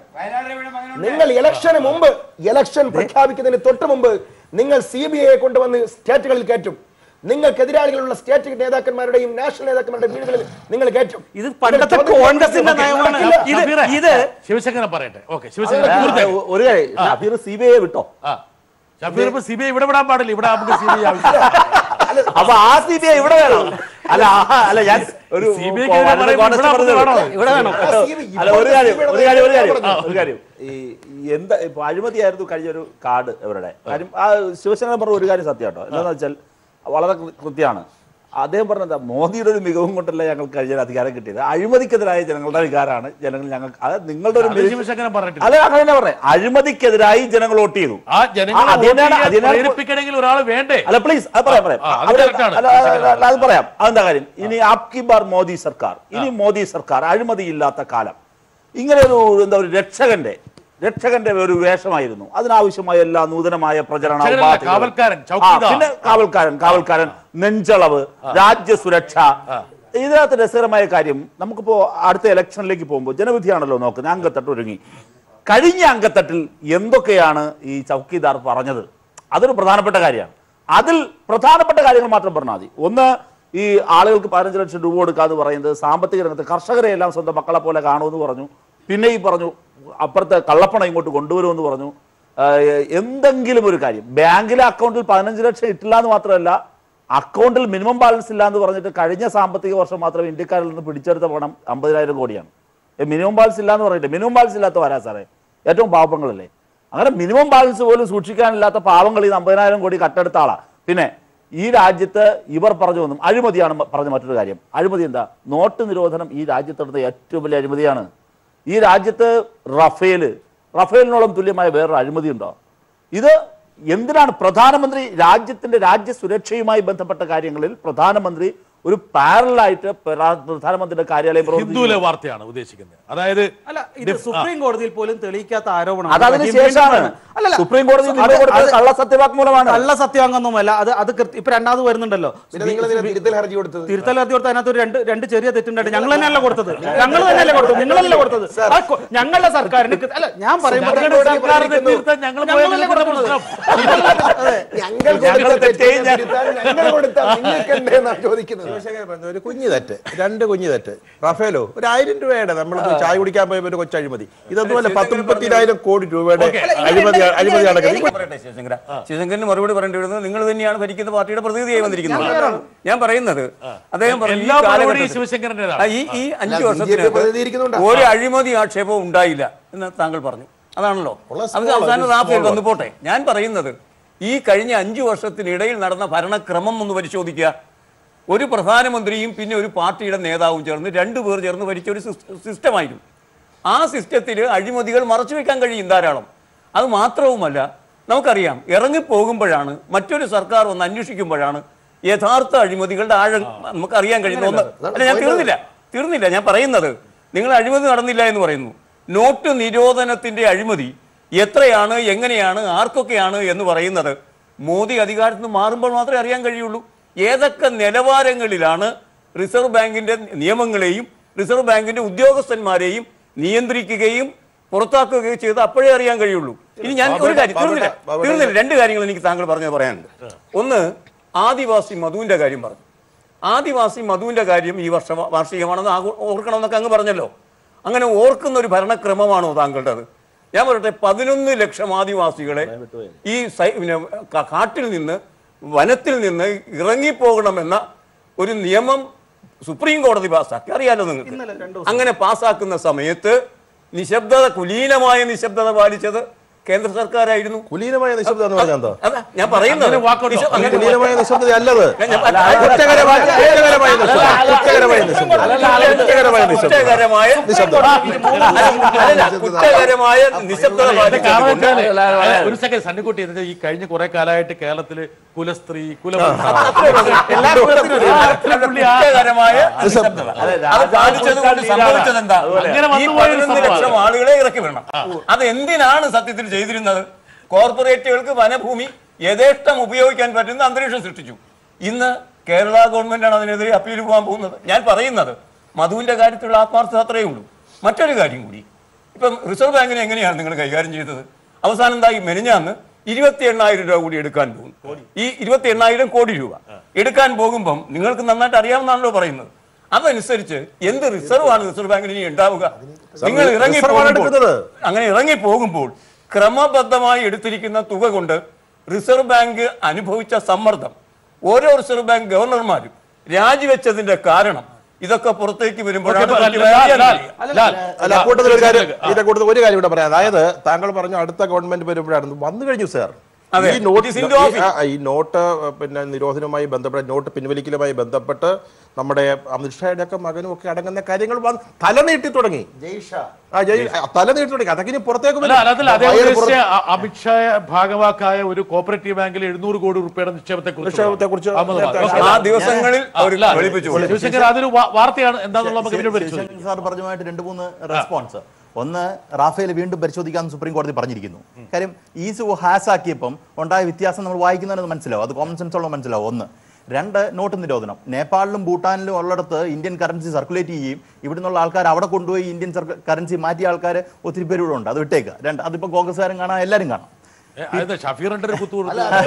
നിങ്ങൾ ഇലക്ഷന് മുമ്പ് ഇലക്ഷൻ പ്രഖ്യാപിക്കുന്നതിന് തൊട്ട് മുമ്പ് നിങ്ങൾ സി ബി ഐയെ കൊണ്ടുവന്ന് സ്റ്റേറ്റുകളിൽ കയറ്റും നിങ്ങൾക്ക് എതിരാളികളുള്ള സ്റ്റേറ്റ് നേതാക്കന്മാരുടെയും നാഷണൽ നേതാക്കന്മാരുടെയും വീടുകളിൽ നിങ്ങൾ കയറ്റും ഇത് പണ്ടത്തെ കോൺഗ്രസിന്റെ നയമാണ് ഇത് ഷഫീറെ, ഇത് ശിവശങ്കരൻ പറയട്ടെ ഓക്കെ ശിവശങ്കരൻ പൂർത്തിയാക്ക്. ഒരു കാര്യം ഷഫീർ സി ബി ഐ വിട്ടോ ആ ഷഫീർ ഇപ്പൊ സി ബി ഐ ഇവിടെ വിടാൻ പാടില്ല ഇവിടെ നമുക്ക് സി ബി ഐ ആവശ്യമില്ല അപ്പൊ ആ സി ബി ഐ ഇവിടെ വേണം അല്ല ആ- അല്ല ഞാൻ ഒരു CBI ക്ക് ഇവിടെ പറയുമ്പോൾ ഇവിടെ നമുക്ക് വേണോ? ഇവിടെ വേണം അല്ല ഒരു കാര്യം ഒരു കാര്യം ഒരു കാര്യം ആ, ഒരു കാര്യം ഈ ഈ എന്താ ഇപ്പൊ അഴിമതിയായിരുന്നു കഴിഞ്ഞ ഒരു കാർഡ് ഇവരുടെ കാര്യം ആ ശിവസേന പറഞ്ഞ ഒരു കാര്യം സത്യം കേട്ടോ എന്താണെന്ന് വെച്ചാൽ വളരെ കൃ- കൃത്യമാണ് അദ്ദേഹം പറഞ്ഞത് മോദിയുടെ ഒരു മികവും കൊണ്ടല്ല ഞങ്ങൾക്ക് കഴിഞ്ഞ അധികാരം കിട്ടിയത് അഴിമതിക്കെതിരായ ജനങ്ങളുടെ വികാരമാണ് ജനങ്ങൾ ഞങ്ങൾക്ക് അത് നിങ്ങളുടെ ഒരു അത് മികവ്- ശിവശങ്കരൻ പറഞ്ഞിട്ടില്ല അല്ല അങ്ങനെ തന്നെ പറഞ്ഞേ അഴിമതിക്കെതിരായി ജനങ്ങൾ വോട്ട് ചെയ്തു ആ ജനങ്ങളെ ആ, അതിനാണ്- വോട്ട് ചെയ്യാൻ അതിനാണ് പ്രേരിപ്പിക്കണമെങ്കിൽ ഒരാൾ വേണ്ടേ അല്ല പ്ലീസ് അത് പറയാം പറയാം ആ, അത് അവര് correct ആണ്. അല്ല, അല്ല, അല്ല, അത് പറയാം അതെന്താ കാര്യം ഇനി ആപ്കി ബാർ മോദി സർക്കാർ ഇനി മോദി സർക്കാർ അഴിമതിയില്ലാത്ത കാലം ഇങ്ങനെ ഒരു എന്താ ഒരു രക്ഷകന്റെ രക്ഷകന്റെ ഒരു വേഷമായിരുന്നു അതിനാവശ്യമായ എല്ലാ നൂതനമായ പ്രചരണ രക്ഷകനല്ല, ഉപാധികളും. കാവൽക്കാരൻ, ആ, ചൗക്കീദാർ. പിന്നെ കാവൽക്കാരൻ കാവൽക്കാരൻ നെഞ്ചളവ് രാജ്യസുരക്ഷ ഇതിനകത്ത് രസകരമായ കാര്യം നമുക്കിപ്പോ അടുത്ത ഇലക്ഷനിലേക്ക് പോകുമ്പോൾ ജനവിധിയാണല്ലോ നോക്കുന്നത് അങ്കത്തട്ട് ഒരുങ്ങി കഴിഞ്ഞ അങ്കത്തട്ടിൽ എന്തൊക്കെയാണ് ഈ ചൗക്കീദാർ പറഞ്ഞത് അതൊരു പ്രധാനപ്പെട്ട കാര്യമാണ് അതിൽ പ്രധാനപ്പെട്ട കാര്യങ്ങൾ മാത്രം പറഞ്ഞാൽ മതി ഒന്ന് ഈ ആളുകൾക്ക് പതിനഞ്ച് ലക്ഷം രൂപ കൊടുക്കാന്ന് പറയുന്നത് സാമ്പത്തിക രംഗത്ത് കർഷകരെ എല്ലാം സ്വന്തം മക്കളെ പോലെ കാണുമെന്ന് പറഞ്ഞു പിന്നെ ഈ പറഞ്ഞു അപ്പുറത്തെ കള്ളപ്പണം ഇങ്ങോട്ട് കൊണ്ടുവരുമെന്ന് പറഞ്ഞു ആ, എന്തെങ്കിലും ഒരു കാര്യം ബാങ്കിലെ അക്കൗണ്ടിൽ പതിനഞ്ച് ലക്ഷം ഇട്ടില്ല എന്ന് മാത്രമല്ല അക്കൗണ്ടിൽ മിനിമം ബാലൻസ് ഇല്ല എന്ന് പറഞ്ഞിട്ട് കഴിഞ്ഞ സാമ്പത്തിക വർഷം മാത്രം ഇന്ത്യക്കാരിൽ നിന്ന് പിടിച്ചെടുത്ത പണം അമ്പതിനായിരം കോടിയാണ് ഏ, മിനിമം ബാലൻസ് ഇല്ല എന്ന് പറഞ്ഞിട്ട് മിനിമം ബാലൻസ് ഇല്ലാത്ത വരാ സാറേ ഏറ്റവും പാവങ്ങളല്ലേ അങ്ങനെ മിനിമം ബാലൻസ് പോലും സൂക്ഷിക്കാനില്ലാത്ത പാവങ്ങൾ ഈ അമ്പതിനായിരം കോടി കട്ടെടുത്ത ആളാ പിന്നെ ഈ രാജ്യത്ത് ഇവർ പറഞ്ഞു വന്നും അഴിമതിയാണ് മ- പറഞ്ഞ മറ്റൊരു കാര്യം അഴിമതി എന്താ നോട്ട് നിരോധനം ഈ രാജ്യത്തെടുത്ത ഏറ്റവും വലിയ അഴിമതിയാണ് ഈ രാജ്യത്ത് റഫേല് റഫേലിനോളം തുല്യമായ വേറൊരു അഴിമതി ഉണ്ടോ ഇത് എന്തിനാണ് പ്രധാനമന്ത്രി രാജ്യത്തിന്റെ രാജ്യസുരക്ഷയുമായി ബന്ധപ്പെട്ട കാര്യങ്ങളിൽ പ്രധാനമന്ത്രി ഒരു പാരലായിട്ട് പ്രധാനമന്ത്രിയുടെ കാര്യാലയം ഹിന്ദുവിലെ പ്രവർത്തിക്കുന്നു. വാർത്തയാണ് ഉദ്ദേശിക്കുന്നത് അതായത് അല്ല ഇത് സുപ്രീം കോടതിയിൽ പോലും തെളിയിക്കാത്ത ആരോപണം അത് അതിന് ശേഷമാണ് സുപ്രീം കോടതി നിയമം കൊടുത്തത് കള്ള സത്യവാങ്മൂലമാണ് കള്ള സത്യവാങ്മൊന്നുമല്ല അത് അത് കൃത്യ- ഇപ്പൊ രണ്ടാമത് വരുന്നുണ്ടല്ലോ പിന്നെ നിങ്ങൾ ഇതിനെ തിരുത്തൽ ഹർജി കൊടുത്തത് തിരുത്തൽ ഹർജി കൊടുത്ത അതിനകത്ത് ഒരു രണ്ട് രണ്ട് ചെറിയ തെറ്റുണ്ടായിട്ട് ഞങ്ങൾ തന്നെയല്ല കൊടുത്തത് ഞങ്ങൾ തന്നെയല്ലേ കൊടുത്തത് നിങ്ങളല്ലേ കൊടുത്തത് ആ കൊ- ഞങ്ങളുടെ സർക്കാരിന് കൃ- അല്ല ഞാൻ പറയുമ്പോൾ ഞങ്ങളുടെ സർക്കാരിനെ തിരുത്താൻ ഞങ്ങൾ ഞങ്ങളല്ലേ പോയതിൽ കൊടുക്കുന്നത് പ്രശ്നം ഞങ്ങൾ ഞങ്ങൾ കൊടുത്ത തെറ്റ് തെറ്റിനെ ഞാൻ- തിരുത്താൻ ഞങ്ങൾ കൊടുത്താൽ നിങ്ങൾക്ക് എന്തേന്നാണ് ചോദിക്കുന്നത് ശിവശങ്കരൻ പറഞ്ഞ ഒരു കുഞ്ഞു തെറ്റ് രണ്ട് കുഞ്ഞു തെറ്റ് റഫേലോ ഒരു ആയിരം രൂപയുടെ നമ്മൾ ചായ കുടിക്കാൻ പോയപ്പോ ഒരു കൊച്ചു അഴിമതി ഇതൊന്നുമല്ല പത്ത് മുപ്പത്തിനായിരം കോടി രൂപയുടെ അഴിമതി അഴിമതി നടക്കുന്നത് പറയട്ടെ ശിവശങ്കര ശിവശങ്കരന് മറുപടി പറയേണ്ടി വരുന്നത് നിങ്ങൾ തന്നെയാണ് ഭരിക്കുന്ന പാർട്ടിയുടെ പ്രതിനിധിയായി വന്നിരിക്കുന്നത് ഞാൻ പറയുന്നത് അദ്ദേഹം പറഞ്ഞു, ഈ എല്ലാ മറുപടിയും കാലഘട്ടത്തിൽ- ശിവശങ്കരൻ്റെതാണ് ആ, ഈ ഈ അഞ്ചു ബി ജെ പി വർഷത്തിനകത്ത് പ്രതിനിധീകരിക്കുന്നുണ്ടോ? ഒരു അഴിമതി ആക്ഷേപവും ഉണ്ടായില്ല എന്ന് താങ്കൾ പറഞ്ഞു അതാണല്ലോ അത് അവസാന റാഫേൽ വന്നു പോട്ടെ ഞാൻ പറയുന്നത് ഈ കഴിഞ്ഞ അഞ്ചു വർഷത്തിനിടയിൽ നടന്ന ഭരണക്രമം ഒന്ന് പരിശോധിക്കുക ഒരു പ്രധാനമന്ത്രിയും പിന്നെ ഒരു പാർട്ടിയുടെ നേതാവും ചേർന്ന് രണ്ടുപേർ ചേർന്ന് ഭരിച്ച ഒരു സിസ്- സിസ്റ്റമായിരുന്നു ആ സിസ്റ്റത്തിൽ അഴിമതികൾ മറച്ചു വെക്കാൻ കഴിയും ധാരാളം അത് മാത്രവുമല്ല നമുക്കറിയാം ഇറങ്ങിപ്പോകുമ്പോഴാണ് മറ്റൊരു സർക്കാർ ഒന്ന് അന്വേഷിക്കുമ്പോഴാണ് യഥാർത്ഥ അഴിമതികളുടെ ആഴം നമുക്ക് അറിയാൻ കഴിയുന്ന ഒന്ന് അല്ല ഞാൻ തീർന്നില്ല തീർന്നില്ല ഞാൻ പറയുന്നത് നിങ്ങൾ അഴിമതി നടന്നില്ല എന്ന് പറയുന്നു നോട്ട് നിരോധനത്തിന്റെ അഴിമതി എത്രയാണ് എങ്ങനെയാണ് ആർക്കൊക്കെയാണ് എന്ന് പറയുന്നത് മോദി അധികാരത്തിൽ നിന്ന് മാറുമ്പോൾ മാത്രമേ അറിയാൻ കഴിയുള്ളൂ ഏതൊക്കെ നിലവാരങ്ങളിലാണ് റിസർവ് ബാങ്കിന്റെ നിയമങ്ങളെയും റിസർവ് ബാങ്കിന്റെ ഉദ്യോഗസ്ഥന്മാരെയും നിയന്ത്രിക്കുകയും പുറത്താക്കുകയും ചെയ്ത് അപ്പോഴേ അറിയാൻ കഴിയുള്ളൂ ഇനി ഞാൻ ഒരു കാര്യം തീർന്നില്ല തീർന്നില്ല രണ്ട് കാര്യങ്ങൾ എനിക്ക് താങ്കൾ പറഞ്ഞത് പറയാനുണ്ട് ഒന്ന് ആദിവാസി മധുവിന്റെ കാര്യം പറഞ്ഞു ആദിവാസി മധുവിന്റെ കാര്യം ഈ വർഷ വാർഷികമാണെന്ന് ആഘോ- ഓർക്കണമെന്നൊക്കെ അങ്ങ് പറഞ്ഞല്ലോ അങ്ങനെ ഓർക്കുന്ന ഒരു ഭരണക്രമമാണോ താങ്കളുടേത് ഞാൻ പറയട്ടെ പതിനൊന്ന് ലക്ഷം ആദിവാസികളെ ഈ സൈ- പിന്നെ ക- കാട്ടിൽ നിന്ന് വനത്തിൽ നിന്ന് ഇറങ്ങിപ്പോകണമെന്ന ഒരു നിയമം സുപ്രീം കോടതി പാസ്സാക്കി അറിയാലോ നിങ്ങൾക്ക് അങ്ങനെ പാസ്സാക്കുന്ന സമയത്ത് നിശബ്ദത കുലീനമായ നിശബ്ദത പാലിച്ചത് കേന്ദ്ര സർക്കാരായിരുന്നു കുലീനമായ നിശബ്ദത എന്ന് പറഞ്ഞാൽ എന്താ അതാ ഞാൻ പറയുന്നത് അങ്ങനെ വാക്കുണ്ടോ? നിശ- അങ്ങനെ കുലീനമായ നിശബ്ദത അല്ലത് ഞാൻ- കുറ്റകരമായ കുറ്റകരമായ നിശബ്ദത കുറ്റകരമായ നിശബ്ദത കുറ്റകരമായ നിശബ്ദത കുറ്റകരമായ അല്ലല്ല, കുറ്റകരമായ നിശബ്ദത കാരണം പാലിച്ചുകൊണ്ട് വെച്ചാല് ഒരു സെക്കൻഡ് സണ്ണിക്കുട്ടി ഇതിന്റെ ഈ കഴിഞ്ഞ കുറെ കാലമായിട്ട് കേരളത്തില് കുലസ്ത്രീ കുലപുരുഷ എല്ലാ കുലത്തിനും ഒരു- ആ പുള്ളി ആ- കുറ്റകരമായ നിശബ്ദത. അത് പാലിച്ചത് കൊണ്ട് സംഭവിച്ചത് എന്താ അങ്ങനെ ഈ വന്നുപോയ ഒരു പതിനൊന്ന് ലക്ഷം സംഭവമാണ്. ആളുകളെ ഇറക്കി വിടണം അത് എന്തിനാണ് സത്യത്തിൽ ചെയ്തിരുന്നത് കോർപ്പറേറ്റുകൾക്ക് വനഭൂമി യഥേഷ്ടം ഉപയോഗിക്കാൻ പറ്റുന്ന അന്തരീക്ഷം സൃഷ്ടിച്ചു ഇന്ന് കേരള ഗവൺമെന്റാണ് അതിനെതിരെ അപ്പീൽ പോകാൻ പോകുന്നത് ഞാൻ പറയുന്നത് മധുവിന്റെ കാര്യത്തിലുള്ള ആത്മാർത്ഥത അത്രയേ ഉള്ളൂ മറ്റൊരു കാര്യം കൂടി ഇപ്പം റിസർവ് ബാങ്കിനെ എങ്ങനെയാണ് നിങ്ങൾ കൈകാര്യം ചെയ്തത് അവസാനം എന്തായി മെനിഞ്ഞാന്ന് ഇരുപത്തി എണ്ണായിരം രൂപ കൂടി എടുക്കാൻ പോകും ഈ ഇരുപത്തി എണ്ണായിരം കോടി രൂപ എടുക്കാൻ പോകുമ്പം നിങ്ങൾക്ക് നന്നായിട്ട് അറിയാവുന്നതാണല്ലോ പറയുന്നത് അതനുസരിച്ച് എന്ത് റിസർവ് ആണ് റിസർവ് ബാങ്കിന് ഇനി ഉണ്ടാവുക നിങ്ങൾ ഇറങ്ങി റിസർവ് ആണ് പോകുമ്പോൾ- എടുക്കുന്നത്. അങ്ങനെ ഇറങ്ങി പോകുമ്പോൾ ക്രമബദ്ധമായി എടുത്തിരിക്കുന്ന തുക കൊണ്ട് റിസർവ് ബാങ്ക് അനുഭവിച്ച സമ്മർദ്ദം ഓരോ റിസർവ് ബാങ്ക് ഗവർണർമാരും രാജിവെച്ചതിന്റെ കാരണം ഇതൊക്കെ പുറത്തേക്ക് വരുമ്പോഴാണ് ഓക്കേ, എനിക്ക് ലാൽ, അറിയാൻ ലാൽ, കഴിയുക. ലാൽ. അല്ല കൂട്ടത്തിൽ ഒരു കാര്യം ഇതിന്റെ കൂട്ടത്തിൽ ഒരു കാര്യം ഇവിടെ പറയാം അതായത് താങ്കൾ പറഞ്ഞു അടുത്ത ഗവൺമെന്റ് വരുമ്പോഴാണ് വന്നു കഴിഞ്ഞു സാർ അതെ, ഈ note it is in the office. ഈ- ആ, ഈ നോട്ട് പിന്നെ നിരോധനവുമായി ബന്ധപ്പെട്ട് നോട്ട് പിൻവലിക്കലുമായി ബന്ധപ്പെട്ട് നമ്മുടെ അമിത്ഷായുടെ ഒക്കെ മകനും ഒക്കെ അടങ്ങുന്ന കാര്യങ്ങൾ വന്ന് തല നീട്ടി തുടങ്ങി ആ, ജയ്- ആ, തല നീട്ടി തുടങ്ങി അതൊക്കെ ഇനി പുറത്തേക്ക് അല്ല വരും. അതിൽ അതേ വയറ് ഉദ്ദേശിച്ച പുറത്ത് അ- അമിത്ഷാ ഭാഗവാക്കായ ഒരു കോപ്പറേറ്റീവ് ബാങ്കിൽ എഴുന്നൂറ് കോടി രൂപയുടെ നിക്ഷേപത്തെ നിക്ഷേപത്തെക്കുറിച്ച് നേരത്തെ ആ ദിവസങ്ങളിൽ അവർ വെളുപ്പിച്ചു ശിവശങ്കർ അതൊരു വാ- വാർത്തയാണ് എന്താണെന്നുള്ള നമുക്ക് പിന്നീട് പരിശോധിക്കാം ശിവശങ്കർ സാർ പറഞ്ഞുമായിട്ട് രണ്ട് മൂന്ന് റെസ്പോൺസ് ഒന്ന് റാഫേൽ വീണ്ടും പരിശോധിക്കാമെന്ന് സുപ്രീം കോടതി പറഞ്ഞിരിക്കുന്നു കാര്യം ഈസ് ഹാസ് ആക്കിയപ്പം ഉണ്ടായ വ്യത്യാസം നമ്മൾ വായിക്കുന്നതിന് മനസ്സിലാവും അത് കോമൺ സെൻസ് ഉള്ള മനസ്സിലാവും ഒന്ന് രണ്ട് നോട്ട് നിരോധനം നേപ്പാളിലും ഭൂട്ടാനിലും ഉള്ളിടത്ത് ഇന്ത്യൻ കറൻസി സർക്കുലേറ്റ് ചെയ്യുകയും ഇവിടെ നിന്നുള്ള ആൾക്കാർ അവിടെ കൊണ്ടുപോയി ഇന്ത്യൻ കറൻസി മാറ്റിയ ആൾക്കാർ ഒത്തിരി പേര് ഇവിടെ ഉണ്ട് അത് വിട്ടേക്കുക രണ്ട് അതിപ്പോൾ കോൺഗ്രസ്സുകാരും കാണാം എല്ലാവരും കാണാം ഏ, അതെന്താ ഷഫീറിന്റെ ഒരു കുത്തു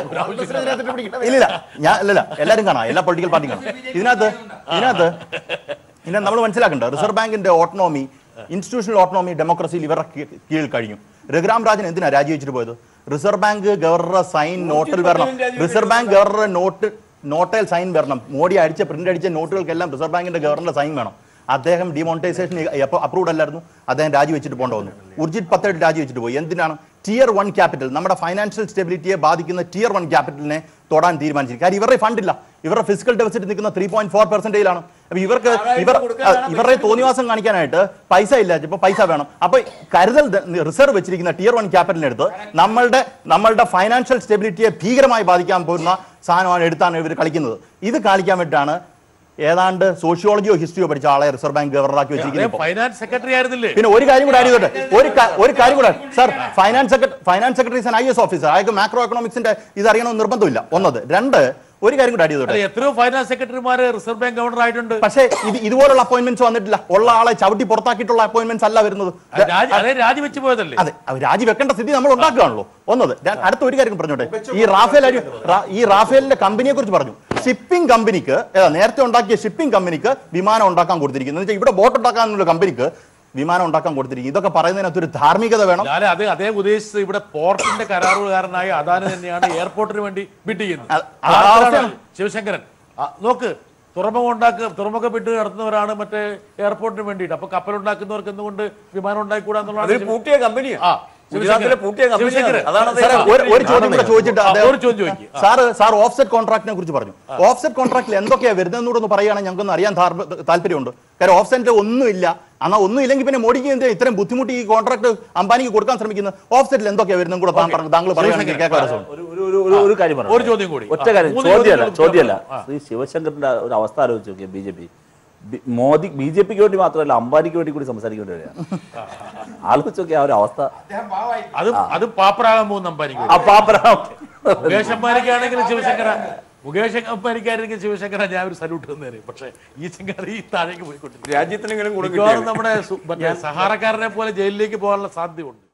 ഇല്ലില്ല ഞാൻ അല്ലല്ല എല്ലാവരും കാണാം എല്ലാ പൊളിറ്റിക്കൽ പാർട്ടിയും കാണാം ഇതിനകത്ത് ഇതിനകത്ത് പിന്നെ നമ്മൾ മനസ്സിലാക്കണ്ട റിസർവ് ബാങ്കിന്റെ ഓട്ടോണോമി ഇൻസ്റ്റിറ്റ്യൂഷണൽ ഓട്ടോണോമി ഡെമോക്രസിയിൽ ഇവരുടെ കീ- കീഴിൽ കഴിഞ്ഞു രഘുറാം രാജൻ എന്തിനാ രാജിവെച്ചിട്ട് പോയത് റിസർവ് ബാങ്ക് ഗവർണറുടെ സൈൻ നോട്ടിൽ വരണം റിസർവ് ബാങ്ക് ഗവർണറുടെ നോട്ട് നോട്ടിൽ സൈൻ വരണം മോഡി അടിച്ച പ്രിന്റ് അടിച്ച നോട്ടുകൾക്കെല്ലാം റിസർവ് ബാങ്കിന്റെ ഗവർണറുടെ സൈൻ വേണം അദ്ദേഹം ഡിമോണിറ്റൈസേഷൻ അപ്രൂവ്ഡ് അല്ലായിരുന്നു അദ്ദേഹം രാജിവെച്ചിട്ട് പോകേണ്ട വന്നു ഉർജിത് പത്തേഡ് രാജിവെച്ചിട്ട് പോയി എന്തിനാണ് ടിയർ വൺ ക്യാപിറ്റൽ നമ്മുടെ ഫൈനാൻഷ്യൽ സ്റ്റെബിലിറ്റിയെ ബാധിക്കുന്ന ടിയർ വൺ ക്യാപിറ്റലിനെ തൊടാൻ തീരുമാനിച്ചിരിക്കും കാര്യം ഇവരുടെ ഫണ്ടില്ല ഇവരുടെ ഫിസിക്കൽ ഡെഫിസിറ്റ് നിൽക്കുന്ന ത്രീ പോയിന്റ് ഫോർ പെർസെന്റേജിലാണ് അപ്പൊ ഇവർക്ക് ഇവർ ഇവരുടെ തോന്നിവാസം കാണിക്കാനായിട്ട് പൈസ ഇല്ല ഇപ്പൊ പൈസ വേണം അപ്പൊ കരുതൽ റിസർവ് വെച്ചിരിക്കുന്ന ടിയർ വൺ ക്യാപിറ്റലിനെടുത്ത് നമ്മളുടെ നമ്മളുടെ ഫൈനാൻഷ്യൽ സ്റ്റെബിലിറ്റിയെ ഭീകരമായി ബാധിക്കാൻ പോകുന്ന സാധനമാണ് എടുത്താണ് ഇവർ കളിക്കുന്നത് ഇത് കാണിക്കാൻ വേണ്ടിയിട്ടാണ് ഏതാണ്ട് സോഷ്യോളജിയോ ഹിസ്റ്ററിയോ പഠിച്ച ആളെ റിസർവ് ബാങ്ക് ഗവർണറാക്കി വെച്ചിരിക്കുന്നത് ഇപ്പൊ. ഫൈനാൻസ് സെക്രട്ടറി ആയിരുന്നില്ലേ പിന്നെ ഒരു കാര്യം കൂടെ ആഡ് ചെയ്തോട്ടെ ഒരു കാ- ഒരു കാര്യം കൂടെ sir finance secretary finance secretary I S officer അയാൾക്ക് മാക്രോ എക്കണോമിക്സിന്റെ ഇത് അറിയണമെന്ന് നിർബന്ധമില്ല ഒന്നത് രണ്ട് ഒരു കാര്യം കൂടെ ആഡ് ചെയ്തോട്ടെ അല്ല എത്രയോ ഫൈനാൻസ് സെക്രട്ടറിമാര് റിസർവ് ബാങ്ക് ഗവർണർ ആയിട്ടുണ്ട് പക്ഷേ ഇത് ഇതുപോലുള്ള അപ്പോയിന്റ്മെന്റ്സ് വന്നിട്ടില്ല ഉള്ള ആളെ ചവിട്ടി പുറത്താക്കിയിട്ടുള്ള അപ്പോയിന്റ്മെന്റ്സ് അല്ല വരുന്നത് രാജി- അതേ രാജിവെച്ച് പോയതല്ലേ അതെ അവർ രാജിവെക്കേണ്ട സ്ഥിതി നമ്മൾ ഉണ്ടാക്കുകയാണല്ലോ ഒന്നത് ര- അടുത്ത ഒരു കാര്യം പറഞ്ഞോട്ടെ ഈ റാഫേൽ അരി റാ- ഈ റാഫേലിന്റെ കമ്പനിയെ കുറിച്ച് പറഞ്ഞു ഷിപ്പിംഗ് കമ്പനിക്ക് ഏതാ, നേരത്തെ ഉണ്ടാക്കിയ ഷിപ്പിംഗ് കമ്പനിക്ക് വിമാനം ഉണ്ടാക്കാൻ കൊടുത്തിരിക്കുന്നു എന്ന് വെച്ചാൽ ഇവിടെ ബോട്ട് ഉണ്ടാക്കാനുള്ള കമ്പനിക്ക് വിമാനം ഉണ്ടാക്കാൻ കൊടുത്തിരിക്കും ഇതൊക്കെ പറയുന്നതിനകത്ത് ഒരു ധാർമ്മികത വേണം ഞാന് അത് അതേ ഉദ്ദേശിച്ചത് ഇവിടെ പോർട്ടിന്റെ കരാറുകാരനായ അദാനി തന്നെയാണ് എയർപോർട്ടിന് വേണ്ടി ബിഡ് ചെയ്യുന്നത് അത് ആ ആർക്കാണ് അവസ്ഥയാണ്. ശിവശങ്കരൻ ആ, നോക്ക് തുറമുഖം ഉണ്ടാക്കുക തുറമുഖ ബിഡ് നടത്തുന്നവരാണ് മറ്റേ എയർപോർട്ടിന് വേണ്ടിയിട്ട് അപ്പൊ കപ്പൽ ഉണ്ടാക്കുന്നവർക്ക് എന്തുകൊണ്ട് വിമാനം ഉണ്ടായിക്കൂടാന്നുള്ളതാണ് അതൊരു പൂട്ടിയ കമ്പനിയാണ് ആ, ഗുജറാത്തിലെ പൂട്ടിയ കമ്പനിയാണ് ശിവശങ്കരൻ. അതാണ് സാറേ, അദ്ദേഹം ഒരു ഒരു ചോദ്യം കൂടെ ചോദിച്ചിട്ട് ആ, അദ്ദേഹം- ഒരു ചോദ്യം ചോദിക്ക്. സാറ് സാർ ഓഫ്സെറ്റ് കോൺട്രാക്ടിനെ കുറിച്ച് പറഞ്ഞു ഓഫ്സെറ്റ് കോൺട്രാക്റ്റിൽ എന്തൊക്കെയാ വരുന്നതെന്നൂടെ ഒന്ന് പറയുകയാണെങ്കിൽ ഞങ്ങൾക്കൊന്ന് അറിയാൻ താല്പ- താല്പര്യമുണ്ട് കാര്യം ഓഫ്സെറ്റ് ഒന്നുമില്ല എന്നാൽ ഒന്നും ഇല്ലെങ്കിൽ പിന്നെ മോഡിക്ക് എന്ത് ഇത്രയും ബുദ്ധിമുട്ടി ഈ കോൺട്രാക്ട് അംബാനിക്ക് കൊടുക്കാൻ ശ്രമിക്കുന്നത് ഓഫ്സെറ്റിൽ എന്തൊക്കെയാ വരുന്നതും കൂടെ താൻ പറഞ്ഞു താങ്കൾ പറയുകയാണെങ്കിൽ കേൾക്കാൻ രസമുണ്ട് ഒരു ഒരു- ഒരു ഒരു- ഒരു കാര്യം പറയാം ഒരു ചോദ്യം കൂടി. ഒറ്റ കാര്യം മൂന്ന് ചോദ്യമല്ല ചോദ്യങ്ങൾ ചോദ്യമല്ല ആ. ശ്രീ ശിവശങ്കറിന്റെ ഒരു അവസ്ഥ ആലോചിച്ച് നോക്കിയ B J P Modi B J പിക്ക് വേണ്ടി മാത്രമല്ല അംബാനിക്ക് വേണ്ടി കൂടി സംസാരിക്കേണ്ടി വരികയാണ് ആലോചിച്ച് നോക്കിയ ആ ഒരു അവസ്ഥ അത് അത് പാപ്പറാകാൻ പോകുന്ന അമ്പാനിക്ക് ആ പാപ്പരാം മുകേഷ് അമ്പാനിക്കാണെങ്കിലും ശിവശങ്കര മുകേഷ് അമ്പാനിക്കായിരുന്നെങ്കിൽ ശിവശങ്കര ഞാൻ ഒരു സല്യൂട്ട് തന്നേനെ പക്ഷേ ഈ ചിങ്കർ ഈ താഴേക്ക് പോയിക്കൊണ്ടിരിക്കും രാജ്യത്തിനെങ്കിലും കൂടെ മിക്കവാറും കിട്ടിയാൽ നമ്മുടെ സു- മറ്റേ സഹാറക്കാരനെ പോലെ ജയിലിലേക്ക് പോകാനുള്ള സാധ്യതയുണ്ട്